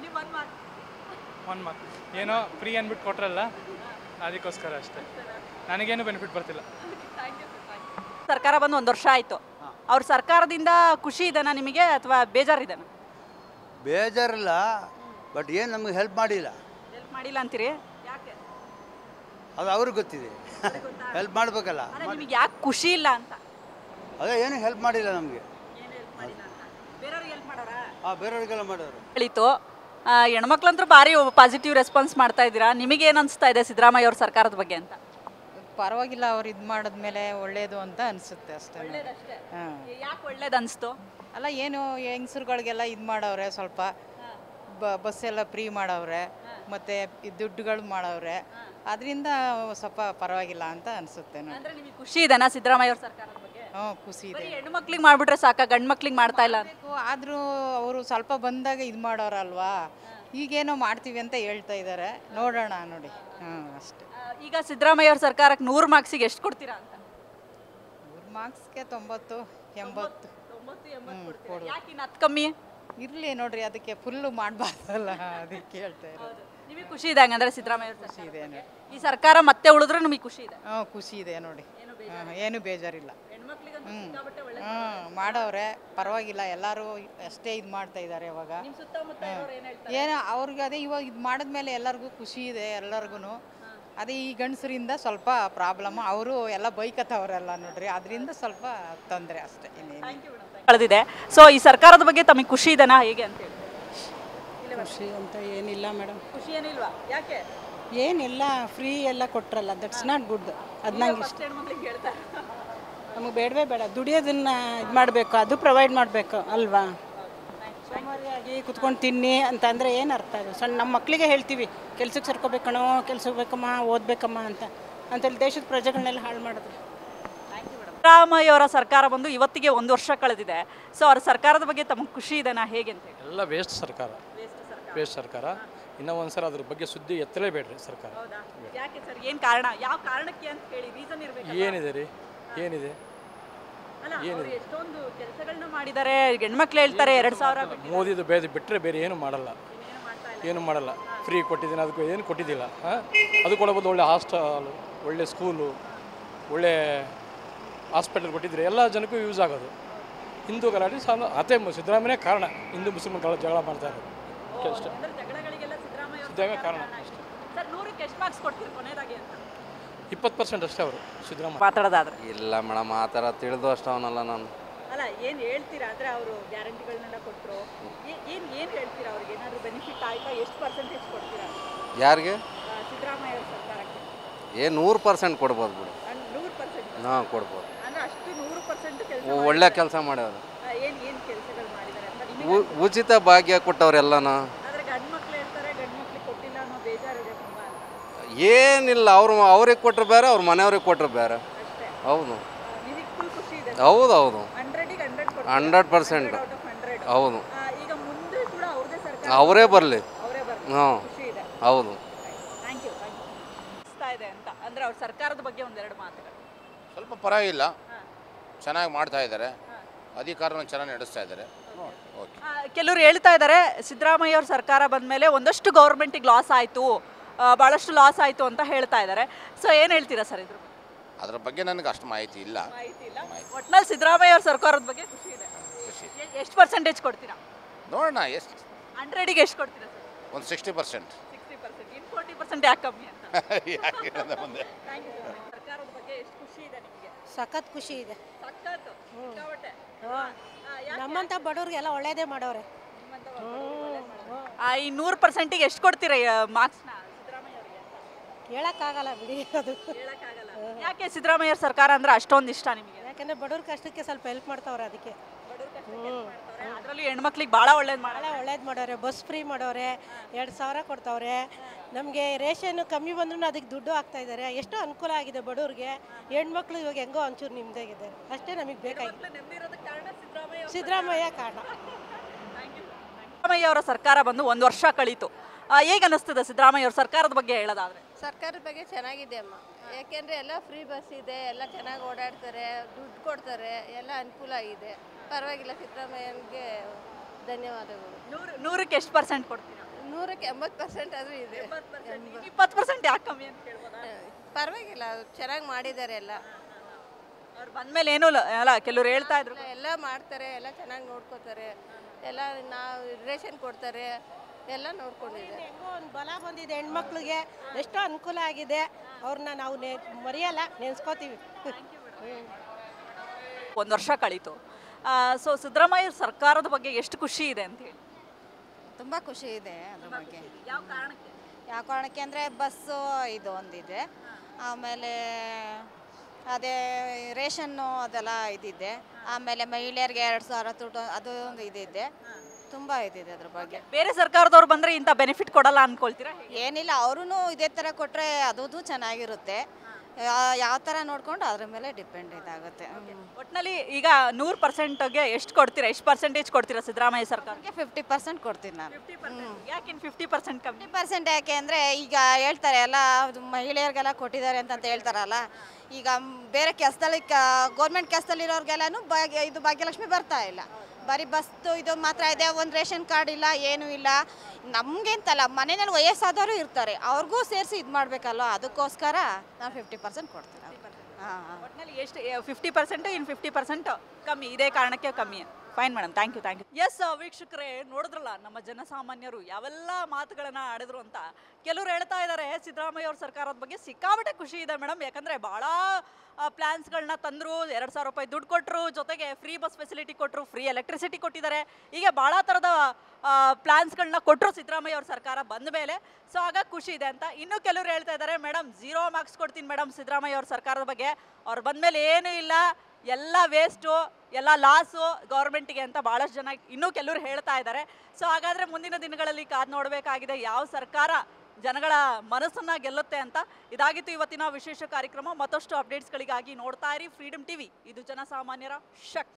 ಒಂದು ಮಾರ್ಕ್ ಏನೋ ಫ್ರೀ ಅಂದ್ಬಿಟ್ಟು ಕೊಟ್ರಲ್ಲ ಅದಕ್ಕೋಸ್ಕರ ಅಷ್ಟೇ ನನಗೇನು ಬೆನಿಫಿಟ್ ಬರ್ತಿಲ್ಲ ಸರ್ಕಾರ ಬಂದು ಒಂದು ವರ್ಷ ಆಯಿತು ಅವ್ರ ಸರ್ಕಾರದಿಂದ ಖುಷಿ ಇದೆನಾ ನಿಮಗೆ ಅಥವಾ ಬೇಜಾರಿದೆನಾ ಬೇಜಾರಿಲ್ಲ ಬಟ್ ಏನು ನಮಗೆ ಹೆಲ್ಪ್ ಮಾಡಿಲ್ಲ ಹೆಲ್ಪ್ ಮಾಡಿಲ್ಲ ಅಂತೀರಿ ಯಾಕೆ ಅದು ಅವ್ರಿಗೆ ಗೊತ್ತಿದೆ ಹೆಲ್ಪ್ ಮಾಡಬೇಕಲ್ಲ ಅಲ್ಲ ನಿಮಗೆ ಯಾಕೆ ಖುಷಿ ಇಲ್ಲ ಅಂತ ಅದೇ ಏನು ಹೆಲ್ಪ್ ಮಾಡಿಲ್ಲ ನಮಗೆ ಬೇರೆಯವ್ರಿಗೆ ಹೆಲ್ಪ್ ಮಾಡೋರಾ ಹಾಂ ಬೇರೆಯವ್ರಿಗೆಲ್ಲ ಮಾಡೋರು ಹೇಳಿತು ಹೆಣ್ಮಕ್ಳಂತೂ ಭಾರಿ ಪಾಸಿಟಿವ್ ರೆಸ್ಪಾನ್ಸ್ ಮಾಡ್ತಾ ಇದ್ದೀರಾ ನಿಮಗೆ ಏನು ಅನಿಸ್ತಾ ಇದೆ ಸಿದ್ದರಾಮಯ್ಯ ಅವ್ರ ಸರ್ಕಾರದ ಬಗ್ಗೆ ಅಂತ ಪರವಾಗಿಲ್ಲ ಅವ್ರು ಇದು ಮಾಡಿದ್ಮೇಲೆ ಒಳ್ಳೇದು ಅಂತ ಅನಿಸುತ್ತೆ ಅಷ್ಟೇ ಹಾಂ ಯಾಕೆ ಒಳ್ಳೇದು ಅನಿಸ್ತು ಅಲ್ಲ ಏನು ಹೆಂಗಸ್ರುಗಳಿಗೆಲ್ಲ ಇದು ಮಾಡವ್ರೆ ಸ್ವಲ್ಪ ಬ ಬಸ್ ಎಲ್ಲ ಫ್ರೀ ಮಾಡವ್ರೆ ಮತ್ತು ದುಡ್ಡುಗಳು ಮಾಡವ್ರೆ ಅದರಿಂದ ಸ್ವಲ್ಪ ಪರವಾಗಿಲ್ಲ ಅಂತ ಅನಿಸುತ್ತೆ ನೋಡಿ ಅಂದ್ರೆ ನಿಮಗೆ ಖುಷಿ ಇದೆನಾ ಸಿದ್ದರಾಮಯ್ಯ ಅವ್ರ ಸರ್ಕಾರದ ಬಗ್ಗೆ ಹ್ಞೂ ಖುಷಿ ಇದೆ ಹೆಣ್ಣು ಮಕ್ಳಿಗೆ ಮಾಡ್ಬಿಟ್ರೆ ಸಾಕ ಗಂಡು ಮಕ್ಳಿಗೆ ಮಾಡ್ತಾ ಇಲ್ಲ ಅಂತ ಆದರೂ ಅವರು ಸ್ವಲ್ಪ ಬಂದಾಗ ಇದು ಮಾಡೋರಲ್ವಾ ಈಗೇನೋ ಮಾಡ್ತೀವಿ ಅಂತ ಹೇಳ್ತಾ ಇದ್ದಾರೆ ನೋಡೋಣ ನೋಡಿ ಹಾಂ ಅಷ್ಟೇ ಆ, ಈಗ ಸಿದ್ದರಾಮಯ್ಯ ಅವ್ರ ಸರ್ಕಾರಕ್ಕೆ ನೂರು ಮಾರ್ಕ್ಸಿಗೆ ಎಷ್ಟು ಕೊಡ್ತೀರಾ ಅಂತ ನೂರು ಮಾರ್ಕ್ಸ್ಗೆ ತೊಂಬತ್ತು ಎಂಬತ್ತು ಹ್ಞೂ ಕೊಡು ಯಾಕೆ ಇನ್ನು ಹತ್ತು ಕಮ್ಮಿ ಇರಲಿ ನೋಡ್ರಿ ಅದಕ್ಕೆ ಫುಲ್ಲು ಮಾಡಬಾರ್ದಲ್ಲ ಅದಕ್ಕೆ ಹೇಳ್ತಾ ಇರೋದು ನಿಮಗೆ ಖುಷಿ ಇದೆ ಹಂಗಂದ್ರೆ ಸಿದ್ದರಾಮಯ್ಯ ಅವ್ರ ಖುಷಿ ಇದೆ ನೋಡಿ ಈ ಸರ್ಕಾರ ಮತ್ತೆ ಉಳಿದ್ರೆ ನಿಮಗೆ ಖುಷಿ ಇದೆ ಹ್ಞೂ ಖುಷಿ ಇದೆ ನೋಡಿ ಹಾಂ ಏನು ಬೇಜಾರಿಲ್ಲ ಹ್ಞೂ ಹ್ಞೂ ಮಾಡವ್ರೆ ಪರವಾಗಿಲ್ಲ ಎಲ್ಲರೂ ಅಷ್ಟೇ ಇದು ಮಾಡ್ತಾ ಇದ್ದಾರೆ ಇವಾಗ ಹ್ಮ್. ಏನು ಅವ್ರಿಗೆ ಅದೇ ಇವಾಗ ಇದು ಮಾಡಿದ್ಮೇಲೆ ಎಲ್ಲರಿಗೂ ಖುಷಿ ಇದೆ ಎಲ್ಲರಿಗೂ ಅದೇ ಈ ಗಂಡಸರಿಂದ ಸ್ವಲ್ಪ ಪ್ರಾಬ್ಲಮ್ ಅವರು ಎಲ್ಲ ಬೈಕತ್ತವ್ರೆಲ್ಲ ನೋಡ್ರಿ ಅದರಿಂದ ಸ್ವಲ್ಪ ತೊಂದರೆ ಅಷ್ಟೇ ಇನ್ನೇನು ಕಳೆದಿದೆ ಸೊ ಈ ಸರ್ಕಾರದ ಬಗ್ಗೆ ತಮಗೆ ಖುಷಿ ಇದೆನಾ ಹೇಗೆ ಅಂತ ಹೇಳಿ ಖುಷಿ ಅಂತ ಏನಿಲ್ಲ ಮೇಡಮ್ ಖುಷಿ ಏನಿಲ್ವಾ ಯಾಕೆ ಏನಿಲ್ಲ ಫ್ರೀ ಎಲ್ಲ ಕೊಟ್ರಲ್ಲ ದಟ್ಸ್ ನಾಟ್ ಗುಡ್ ಅದು ನಂಗೆ ಇಷ್ಟ ಹೆಣ್ಮಕ್ಳಿಗೆ ಹೇಳ್ತಾರೆ ನಮಗೆ ಬೇಡವೇ ಬೇಡ ದುಡಿಯೋದನ್ನ ಇದು ಮಾಡಬೇಕು ಅದು ಪ್ರೊವೈಡ್ ಮಾಡಬೇಕು ಅಲ್ವಾ ಸೋಮಾರಿಯಾಗಿ ಕುತ್ಕೊಂಡು ತಿನ್ನಿ ಅಂತ ಅಂದರೆ ಏನು ಅರ್ಥ ಅದು ಸಣ್ಣ ನಮ್ಮ ಮಕ್ಕಳಿಗೆ ಹೇಳ್ತೀವಿ ಕೆಲ್ಸಕ್ಕೆ ಸೇರ್ಕೋಬೇಕಣೋ ಕೆಲ್ಸಕ್ಕೆ ಬೇಕಮ್ಮ ಓದಬೇಕಮ್ಮ ಅಂತ ಅಂತೇಳಿ ದೇಶದ ಪ್ರಜೆಗಳನ್ನೆಲ್ಲ ಹಾಳು ಮಾಡಿದ್ರು ಸಿದ್ದರಾಮಯ್ಯ ಅವರ ಸರ್ಕಾರ ಬಂದು ಇವತ್ತಿಗೆ ಒಂದು ವರ್ಷ ಕಳೆದಿದೆ ಸೊ ಅವರ ಸರ್ಕಾರದ ಬಗ್ಗೆ ತಮಗೆ ಖುಷಿ ಇದೆನಾ ಹೇಗೆ ಅಂತ ಹೇಳಿ ಎಲ್ಲ ವೇಸ್ಟ್ ಸರ್ಕಾರ ವೇಸ್ಟ್ ಸರ್ಕಾರ ಇನ್ನೂ ಒಂದ್ಸಲ ಅದ್ರ ಬಗ್ಗೆ ಸುದ್ದಿ ಎತ್ತಲೇಬೇಡ್ರಿ ಸರ್ಕಾರ ಯಾಕೆ ಸರ್ ಏನು ಕಾರಣ ಯಾವ ಕಾರಣಕ್ಕೆ ಅಂತ ಹೇಳಿ ರೀಸನ್ ಇರಬೇಕು ಏನಿದೆ ರೀ ಏನಿದೆ ಅಲ್ಲ ಅವ್ರು ಎಷ್ಟೊಂದು ಕೆಲಸಗಳನ್ನ ಮಾಡಿದ್ದಾರೆ ಹೆಣ್ಮಕ್ಳು ಹೇಳ್ತಾರೆ ಎರಡ್ ಸಾವಿರ ಬಿಟ್ಟು ಮೋದಿದು ಬೇರೆ ಬಿಟ್ಟರೆ ಬೇರೆ ಏನು ಮಾಡಲ್ಲ ಏನು ಮಾಡಲ್ಲ ಫ್ರೀ ಕೊಟ್ಟಿದ್ದೀನಿ ಅದಕ್ಕೂ ಏನು ಕೊಟ್ಟಿದ್ದಿಲ್ಲ ಹಾಂ ಅದು ಕೊಡಬಹುದು ಒಳ್ಳೆ ಹಾಸ್ಟೆಲ್ ಒಳ್ಳೆ ಸ್ಕೂಲು ಒಳ್ಳೆ ಹಾಸ್ಪಿಟಲ್ ಕೊಟ್ಟಿದ್ರೆ ಎಲ್ಲ ಜನಕ್ಕೂ ಯೂಸ್ ಆಗೋದು ಹಿಂದೂ ಗಲಾಟೆ ಸಾಲ ಅದೇ ಮ- ಸಿದ್ದರಾಮಯ್ಯನೇ ಕಾರಣ ಹಿಂದೂ ಮುಸ್ಲಿಂ ಜಗಳ ಮಾಡ್ತಾ ಇರೋದು ಅಷ್ಟೇ ಅಂದ್ರೆ ಜಗಳಗಳಿಗೆಲ್ಲ ಸಿದ್ದರಾಮಯ್ಯ ಅವ್ರ ಸಿದ್ದರಾಮಯ್ಯ ಕಾರಣ ಸರ್ ನೂರಕ್ಕೆ ಎಷ್ಟು ಮಾರ್ಕ್ಸ್ ಕೊಡ್ತೀರಿ ಕೊನೆಯದಾಗಿ ಅಂತ ಇಪ್ಪತ್ತು ಪರ್ಸೆಂಟ್ ಅಷ್ಟೇ ಅವರು ಸಿದ್ದರಾಮಯ್ಯ ಮಾತಾಡೋದಾದ್ರೆ ಇಲ್ಲ ಮೇಡಮ್ ಆ ಥರ ತಿಳಿದು ಅಷ್ಟವನಲ್ಲ ನಾನು ಅಲ್ಲ ಏನು ಹೇಳ್ತೀರಾ ಅಂದ್ರೆ ಅವರು ಗ್ಯಾರಂಟಿಗಳನ್ನೆಲ್ಲ ಕೊಟ್ಟರು ಏನು ಏನು ಹೇಳ್ತೀರಾ ಅವ್ರಿಗೆ ಏನಾದರೂ ಬೆನಿಫಿಟ್ ಆಯ್ತಾ ಎಷ್ಟು ಪರ್ಸೆಂಟೇಜ್ ಕೊಡ್ತೀರಾ ಯಾರಿಗೆ ಆ, ಸಿದ್ದರಾಮಯ್ಯ ಅವ್ರ ಸರ್ಕಾರಕ್ಕೆ ಏ ನೂರು ಪರ್ಸೆಂಟ್ ಕೊಡ್ಬೋದು ಬಿಡು ನೂರು ಪರ್ಸೆಂಟ್ ಹಾಂ ಕೊಡ್ಬೋದು ಅಂದ್ರೆ ಅಷ್ಟು ನೂರು ಪರ್ಸೆಂಟ್ ಕೆಲಸ ಒ- ಒಳ್ಳೆ ಕೆಲಸ ಮಾಡ್ಯಾವ್ರು ಏನು ಏನು ಕೆಲಸಗಳು ಮಾಡಿದ್ದಾರೆ ಅಂತ ನಿಮಗೆ ಉ- ಉಚಿತ ಭಾಗ್ಯ ಕೊಟ್ಟವ್ರೆಲ್ಲನ ಆದ್ರೆ ಗಂಡು ಮಕ್ಳು ಹೇಳ್ತಾರೆ ಗಂಡು ಮಕ್ಳಿಗೆ ಕೊಟ್ಟಿಲ್ಲ ಅನ್ನೋ ಬೇಜಾರಿದೆ ತುಂಬಾ ಅಂತ ಏನಿಲ್ಲ ಅವ್ರು ಅವ್ರಿಗೆ ಕೊಟ್ಟರು ಬೇರೆ ಅವ್ರ ಮನೆಯವ್ರಿಗೆ ಕೊಟ್ಟರು ಬೇರೆ ಹೌದು ನಿಮಗೆ ಫುಲ್ ಖುಷಿ ಇದೆ ಹೌದು ಹೌದು ಹಂಡ್ರೆಡಿಗೆ hundred hundred percent out of hundred ಹೌದು ಈಗ ಮುಂದೆ ಕೂಡ ಅವ್ರದೇ ಸರ್ಕಾರ ಅವರೇ ಬರಲಿ ಅವರೇ ಬರ್ಲಿ ಹಾಂ ಖುಷಿ ಇದೆ ಹೌದು ಥ್ಯಾಂಕ್ ಯು ಥ್ಯಾಂಕ್ ಯು ಅನಿಸ್ತಾ ಇದೆ ಅಂತ ಅಂದ್ರೆ ಅವ್ರ ಸರ್ಕಾರದ ಬಗ್ಗೆ ಒಂದೆರಡು ಮಾತುಗಳು ಸ್ವಲ್ಪ ಪರವಾಗಿಲ್ಲ ಚೆನ್ನಾಗಿ ಮಾಡ್ತಾ ಇದ್ದಾರೆ ಅಧಿಕಾರನ ಚೆನ್ನಾಗಿ ನಡೆಸ್ತಾ ಇದ್ದಾರೆ ಓಕೆ ಆ, ಕೆಲವರು ಹೇಳ್ತಾ ಇದ್ದಾರೆ ಸಿದ್ದರಾಮಯ್ಯ ಅವ್ರ ಸರ್ಕಾರ ಬಂದ ಮೇಲೆ ಒಂದಷ್ಟು ಗೌರ್ಮೆಂಟಿಗೆ ಲಾಸ್ ಆಯಿತು ಭಾಳಷ್ಟು ಲಾಸ್ ಆಯಿತು ಅಂತ ಹೇಳ್ತಾ ಇದ್ದಾರೆ ಸೊ ಏನು ಹೇಳ್ತೀರಾ ಸರ್ ಇದ್ರ ಬಗ್ಗೆ? ಅದ್ರ ಬಗ್ಗೆ ನನಗೆ ಅಷ್ಟು ಮಾಹಿತಿ ಇಲ್ಲ ಮಾಹಿತಿ ಇಲ್ಲ ಒಟ್ನಲ್ಲಿ ಸಿದ್ದರಾಮಯ್ಯ ಅವ್ರ ಸರ್ಕಾರದ ಬಗ್ಗೆ ಖುಷಿ ಇದೆ ಖುಷಿ ಎಷ್ಟು ಪರ್ಸೆಂಟೇಜ್ ಕೊಡ್ತೀರಾ ನೋಡೋಣ ಎಷ್ಟು ಹಂಡ್ರೆಡಿಗೆ ಎಷ್ಟು ಕೊಡ್ತೀರಾ ಸರ್ ಒಂದು ಸಿಕ್ಸ್ಟಿ ಪರ್ಸೆಂಟ್ ಸಿಕ್ಸ್ಟಿ ಪರ್ಸೆಂಟ್ ಇನ್ನು ಫೋರ್ಟಿ ಪರ್ಸೆಂಟ್ ಯಾಕೆ ಕಮ್ಮಿ ಅಂತ ಯಾಕೆ ಹೇಳೋದು ಮುಂದೆ ಥ್ಯಾಂಕ್ ಯು ಸರ್ಕಾರದ ಬಗ್ಗೆ ಎಷ್ಟು ಖುಷಿ ಇದೆ ನಿಮಗೆ ಸಖತ್ ಖುಷಿ ಇದೆ ಸಖತ್ತು ಸಿಕ್ಕಾಪಟ್ಟೆ. ನಮ್ಮಂಥ ಬಡವ್ರಿಗೆಲ್ಲ ಒಳ್ಳೇದೇ ಮಾಡೋರೆ ಆ, ಈ ನೂರು ಪರ್ಸೆಂಟಿಗೆ ಎಷ್ಟು ಕೊಡ್ತೀರಾ ಮಾರ್ಕ್ಸ್ನ ಸಿದ್ದರಾಮಯ್ಯ ಅವರಿಗೆ ಹೇಳಕ್ಕಾಗಲ್ಲ ಬಿಡಿ ಅದು ಯಾಕೆ ಸಿದ್ದರಾಮಯ್ಯ ಅವ್ರ ಸರ್ಕಾರ ಅಂದ್ರೆ ಅಷ್ಟೊಂದು ಇಷ್ಟ ನಿಮಗೆ ಯಾಕಂದ್ರೆ ಬಡವ್ರ ಕಷ್ಟಕ್ಕೆ ಸ್ವಲ್ಪ ಹೆಲ್ಪ್ ಮಾಡ್ತಾವ್ರೆ ಅದಕ್ಕೆ ಅದರಲ್ಲೂ ಹೆಣ್ಮಕ್ಳಿಗೆ ಭಾಳ ಒಳ್ಳೇದು ಭಾಳ ಒಳ್ಳೇದು ಮಾಡೋರೆ ಬಸ್ ಫ್ರೀ ಮಾಡೋರೆ ಎರಡು ಸಾವಿರ ಕೊಡ್ತಾವ್ರೆ ನಮಗೆ ರೇಷನ್ ಕಮ್ಮಿ ಬಂದ್ರೂ ಅದಕ್ಕೆ ದುಡ್ಡು ಹಾಕ್ತಾ ಇದ್ದಾರೆ ಎಷ್ಟೋ ಅನುಕೂಲ ಆಗಿದೆ ಬಡವ್ರಿಗೆ ಹೆಣ್ಮಕ್ಳು ಇವಾಗ ಹೆಂಗೋ ಒಂಚೂರು ನಿಮ್ದಾಗಿದೆ ಅಷ್ಟೇ ನಮಗೆ ಬೇಕಾಗಿದೆ ಸಿದ್ದರಾಮಯ್ಯ ಕಾರಣ ಸಿದ್ದರಾಮಯ್ಯ ಅವರ ಸರ್ಕಾರ ಬಂದು ಒಂದು ವರ್ಷ ಕಳೀತು ಆ, ಹೇಗೆ ಅನಿಸ್ತದೆ ಸಿದ್ದರಾಮಯ್ಯ ಅವ್ರ ಸರ್ಕಾರದ ಬಗ್ಗೆ ಹೇಳೋದಾದ್ರೆ ಸರ್ಕಾರದ ಬಗ್ಗೆ ಚೆನ್ನಾಗಿದೆ ಅಮ್ಮ ಯಾಕೆಂದರೆ ಎಲ್ಲ ಫ್ರೀ ಬಸ್ ಇದೆ ಎಲ್ಲ ಚೆನ್ನಾಗಿ ಓಡಾಡ್ತಾರೆ ದುಡ್ಡು ಕೊಡ್ತಾರೆ ಎಲ್ಲ ಅನುಕೂಲ ಆಗಿದೆ ಪರವಾಗಿಲ್ಲ ಸಿದ್ದರಾಮಯ್ಯನಿಗೆ ಧನ್ಯವಾದಗಳು ನೂರು ನೂರಕ್ಕೆ ಎಷ್ಟು ಪರ್ಸೆಂಟ್ ಕೊಡ್ತೀರಾ ನೂರಕ್ಕೆ ಎಂಬತ್ತು ಪರ್ಸೆಂಟ್ ಆದರೂ ಇದೆ ಇಪ್ಪತ್ತು ಪರ್ಸೆಂಟ್ ಯಾಕೆ ಕಮ್ಮಿ ಅಂತ ಕೇಳ್ಬೋದಾ ಪರವಾಗಿಲ್ಲ ಚೆನ್ನಾಗಿ ಮಾಡಿದ್ದಾರೆ ಎಲ್ಲ ಅವ್ರು ಬಂದ್ಮೇಲೆ ಏನೂ ಇಲ್ಲ ಅಲ್ಲ ಕೆಲವ್ರು ಹೇಳ್ತಾ ಇದ್ರು ಎಲ್ಲ- ಎಲ್ಲ ಮಾಡ್ತಾರೆ ಎಲ್ಲ ಚೆನ್ನಾಗಿ ನೋಡ್ಕೋತಾರೆ ಎಲ್ಲ ನಾವು ರೇಷನ್ ಕೊಡ್ತಾರೆ ಎಲ್ಲ ನೋಡ್ಕೊಂಡಿದ್ದಾರೆ ಹೆಂಗೋ ಒಂದು ಬಲ ಬಂದಿದೆ ಹೆಣ್ಮಕ್ಳಿಗೆ ಎಷ್ಟೋ ಅನುಕೂಲ ಆಗಿದೆ ಅವ್ರನ್ನ ನಾವು ನೆ ಮರೆಯಲ್ಲ ನೆನೆಸ್ಕೋತೀವಿ ಒಂದು ವರ್ಷ ಕಳೀತು ಸೊ ಸಿದ್ದರಾಮಯ್ಯ ಸರ್ಕಾರದ ಬಗ್ಗೆ ಎಷ್ಟು ಖುಷಿ ಇದೆ ಅಂತ ಹೇಳಿ ತುಂಬ ಖುಷಿ ಇದೆ ಅದ್ರ ಬಗ್ಗೆ ಯಾವ ಕಾರಣಕ್ಕೆ ಯಾವ ಕಾರಣಕ್ಕೆ ಅಂದರೆ ಬಸ್ಸು ಇದು ಒಂದಿದೆ ಆಮೇಲೆ ಅದೇ ರೇಷನ್ನು ಅದೆಲ್ಲ ಇದಿದೆ ಆಮೇಲೆ ಮಹಿಳೆಯರಿಗೆ ಎರಡು ಸಾವಿರ ದುಡ್ಡು ಅದು ಒಂದು ಇದಿದೆ ತುಂಬ ಇದಿದೆ ಅದ್ರ ಬಗ್ಗೆ ಬೇರೆ ಸರ್ಕಾರದವ್ರು ಬಂದ್ರೆ ಇಂಥ ಬೆನಿಫಿಟ್ ಕೊಡಲ್ಲ ಅನ್ಕೊಳ್ತೀರಾ ಏನಿಲ್ಲ ಅವರು ಇದೇ ಥರ ಕೊಟ್ಟರೆ ಅದು ಚೆನ್ನಾಗಿರುತ್ತೆ ಯಾವ ಥರ ನೋಡ್ಕೊಂಡು ಅದ್ರ ಮೇಲೆ ಡಿಪೆಂಡ್ ಇದಾಗುತ್ತೆ ಹ್ಮ್. ಒಟ್ನಲ್ಲಿ ಈಗ ನೂರು ಪರ್ಸೆಂಟ್ಗೆ ಎಷ್ಟು ಕೊಡ್ತೀರಾ ಎಷ್ಟು ಪರ್ಸೆಂಟೇಜ್ ಕೊಡ್ತೀರಾ ಸಿದ್ದರಾಮಯ್ಯ ಸರ್ಕಾರ ಫಿಫ್ಟಿ ಪರ್ಸೆಂಟ್ ಕೊಡ್ತೀನಿ ನಾನು ಯಾಕೆ ಫಿಫ್ಟಿ ಪರ್ಸೆಂಟ್ ಕಮ್ಮಿ ಫಿಫ್ಟಿ ಪರ್ಸೆಂಟ್ ಯಾಕೆ ಅಂದರೆ ಈಗ ಹೇಳ್ತಾರೆ ಎಲ್ಲ ಅದು ಮಹಿಳೆಯರಿಗೆಲ್ಲ ಕೊಟ್ಟಿದ್ದಾರೆ ಅಂತ ಹೇಳ್ತಾರಲ್ಲ ಈಗ ಮ್, ಬೇರೆ ಕೆಲಸದಲ್ಲಿ ಗೌರ್ಮೆಂಟ್ ಕೆಲಸದಲ್ಲಿರೋರಿಗೆಲ್ಲನೂ ಭಾಗ್ಯ ಇದು ಭಾಗ್ಯಲಕ್ಷ್ಮಿ ಬರ್ತಾ ಇಲ್ಲ ಬರೀ ಬಸ್ದು ಇದು ಮಾತ್ರ ಇದೆ ಒಂದು ರೇಷನ್ ಕಾರ್ಡ್ ಇಲ್ಲ ಏನೂ ಇಲ್ಲ ನಮಗೆ ಅಂತಲ್ಲ ಮನೆಯಲ್ಲಿ ವಯಸ್ಸಾದವರು ಇರ್ತಾರೆ ಅವ್ರಿಗೂ ಸೇರಿಸಿ ಇದು ಮಾಡಬೇಕಲ್ವ ಅದಕ್ಕೋಸ್ಕರ ನಾನು ಫಿಫ್ಟಿ ಪರ್ಸೆಂಟ್ ಕೊಡ್ತೀನಿ ಹಾಂ ಹಾಂ ಒಟ್ನಲ್ಲಿ ಎಷ್ಟು ಫಿಫ್ಟಿ ಪರ್ಸೆಂಟ್ ಇನ್ನು ಫಿಫ್ಟಿ ಪರ್ಸೆಂಟ್ ಕಮ್ಮಿ ಇದೇ ಕಾರಣಕ್ಕೆ ಕಮ್ಮಿ fine madam thank you thank you ಎಸ್ ವೀಕ್ಷಕರೇ ನೋಡಿದ್ರಲ್ಲ ನಮ್ಮ ಜನಸಾಮಾನ್ಯರು ಯಾವೆಲ್ಲ ಮಾತುಗಳನ್ನ ಆಡಿದ್ರು ಅಂತ ಕೆಲವರು ಹೇಳ್ತಾ ಇದ್ದಾರೆ ಸಿದ್ದರಾಮಯ್ಯ ಅವ್ರ ಸರ್ಕಾರದ ಬಗ್ಗೆ ಸಿಕ್ಕಾಪಟ್ಟೆ ಖುಷಿ ಇದೆ ಮೇಡಮ್ ಯಾಕಂದರೆ ಭಾಳ ಪ್ಲ್ಯಾನ್ಸ್ಗಳನ್ನ ತಂದರು ಎರಡು ಸಾವಿರ ರೂಪಾಯಿ ದುಡ್ಡು ಕೊಟ್ಟರು ಜೊತೆಗೆ ಫ್ರೀ ಬಸ್ ಫೆಸಿಲಿಟಿ ಕೊಟ್ಟರು ಫ್ರೀ ಎಲೆಕ್ಟ್ರಿಸಿಟಿ ಕೊಟ್ಟಿದ್ದಾರೆ ಹೀಗೆ ಭಾಳ ಥರದ ಪ್ಲ್ಯಾನ್ಸ್ಗಳನ್ನ ಕೊಟ್ಟರು ಸಿದ್ದರಾಮಯ್ಯ ಅವ್ರ ಸರ್ಕಾರ ಬಂದ ಮೇಲೆ ಸೊ ಹಾಗಾಗಿ ಖುಷಿ ಇದೆ ಅಂತ ಇನ್ನು ಕೆಲವರು ಹೇಳ್ತಾ ಇದ್ದಾರೆ ಮೇಡಮ್ ಝೀರೋ ಮಾರ್ಕ್ಸ್ ಕೊಡ್ತೀನಿ ಮೇಡಮ್ ಸಿದ್ದರಾಮಯ್ಯ ಅವ್ರ ಸರ್ಕಾರದ ಬಗ್ಗೆ ಅವ್ರು ಬಂದಮೇಲೆ ಏನೂ ಇಲ್ಲ ಎಲ್ಲ ವೇಸ್ಟು ಎಲ್ಲ ಲಾಸು ಗೌರ್ಮೆಂಟಿಗೆ ಅಂತ ಭಾಳಷ್ಟು ಜನ ಇನ್ನೂ ಕೆಲವರು ಹೇಳ್ತಾ ಇದ್ದಾರೆ ಸೊ ಹಾಗಾದರೆ ಮುಂದಿನ ದಿನಗಳಲ್ಲಿ ಕಾದು ನೋಡಬೇಕಾಗಿದೆ ಯಾವ ಸರ್ಕಾರ ಜನಗಳ ಮನಸ್ಸನ್ನ ಗೆಲ್ಲುತ್ತೆ ಅಂತ ಇದಾಗಿತ್ತು ಇವತ್ತಿನ ವಿಶೇಷ ಕಾರ್ಯಕ್ರಮ ಮತ್ತಷ್ಟು ಅಪ್ಡೇಟ್ಸ್ಗಳಿಗಾಗಿ ನೋಡ್ತಾ ಇರಿ ಫ್ರೀಡಮ್ ಟಿವಿ ಇದು ಜನಸಾಮಾನ್ಯರ ಶಕ್ತಿ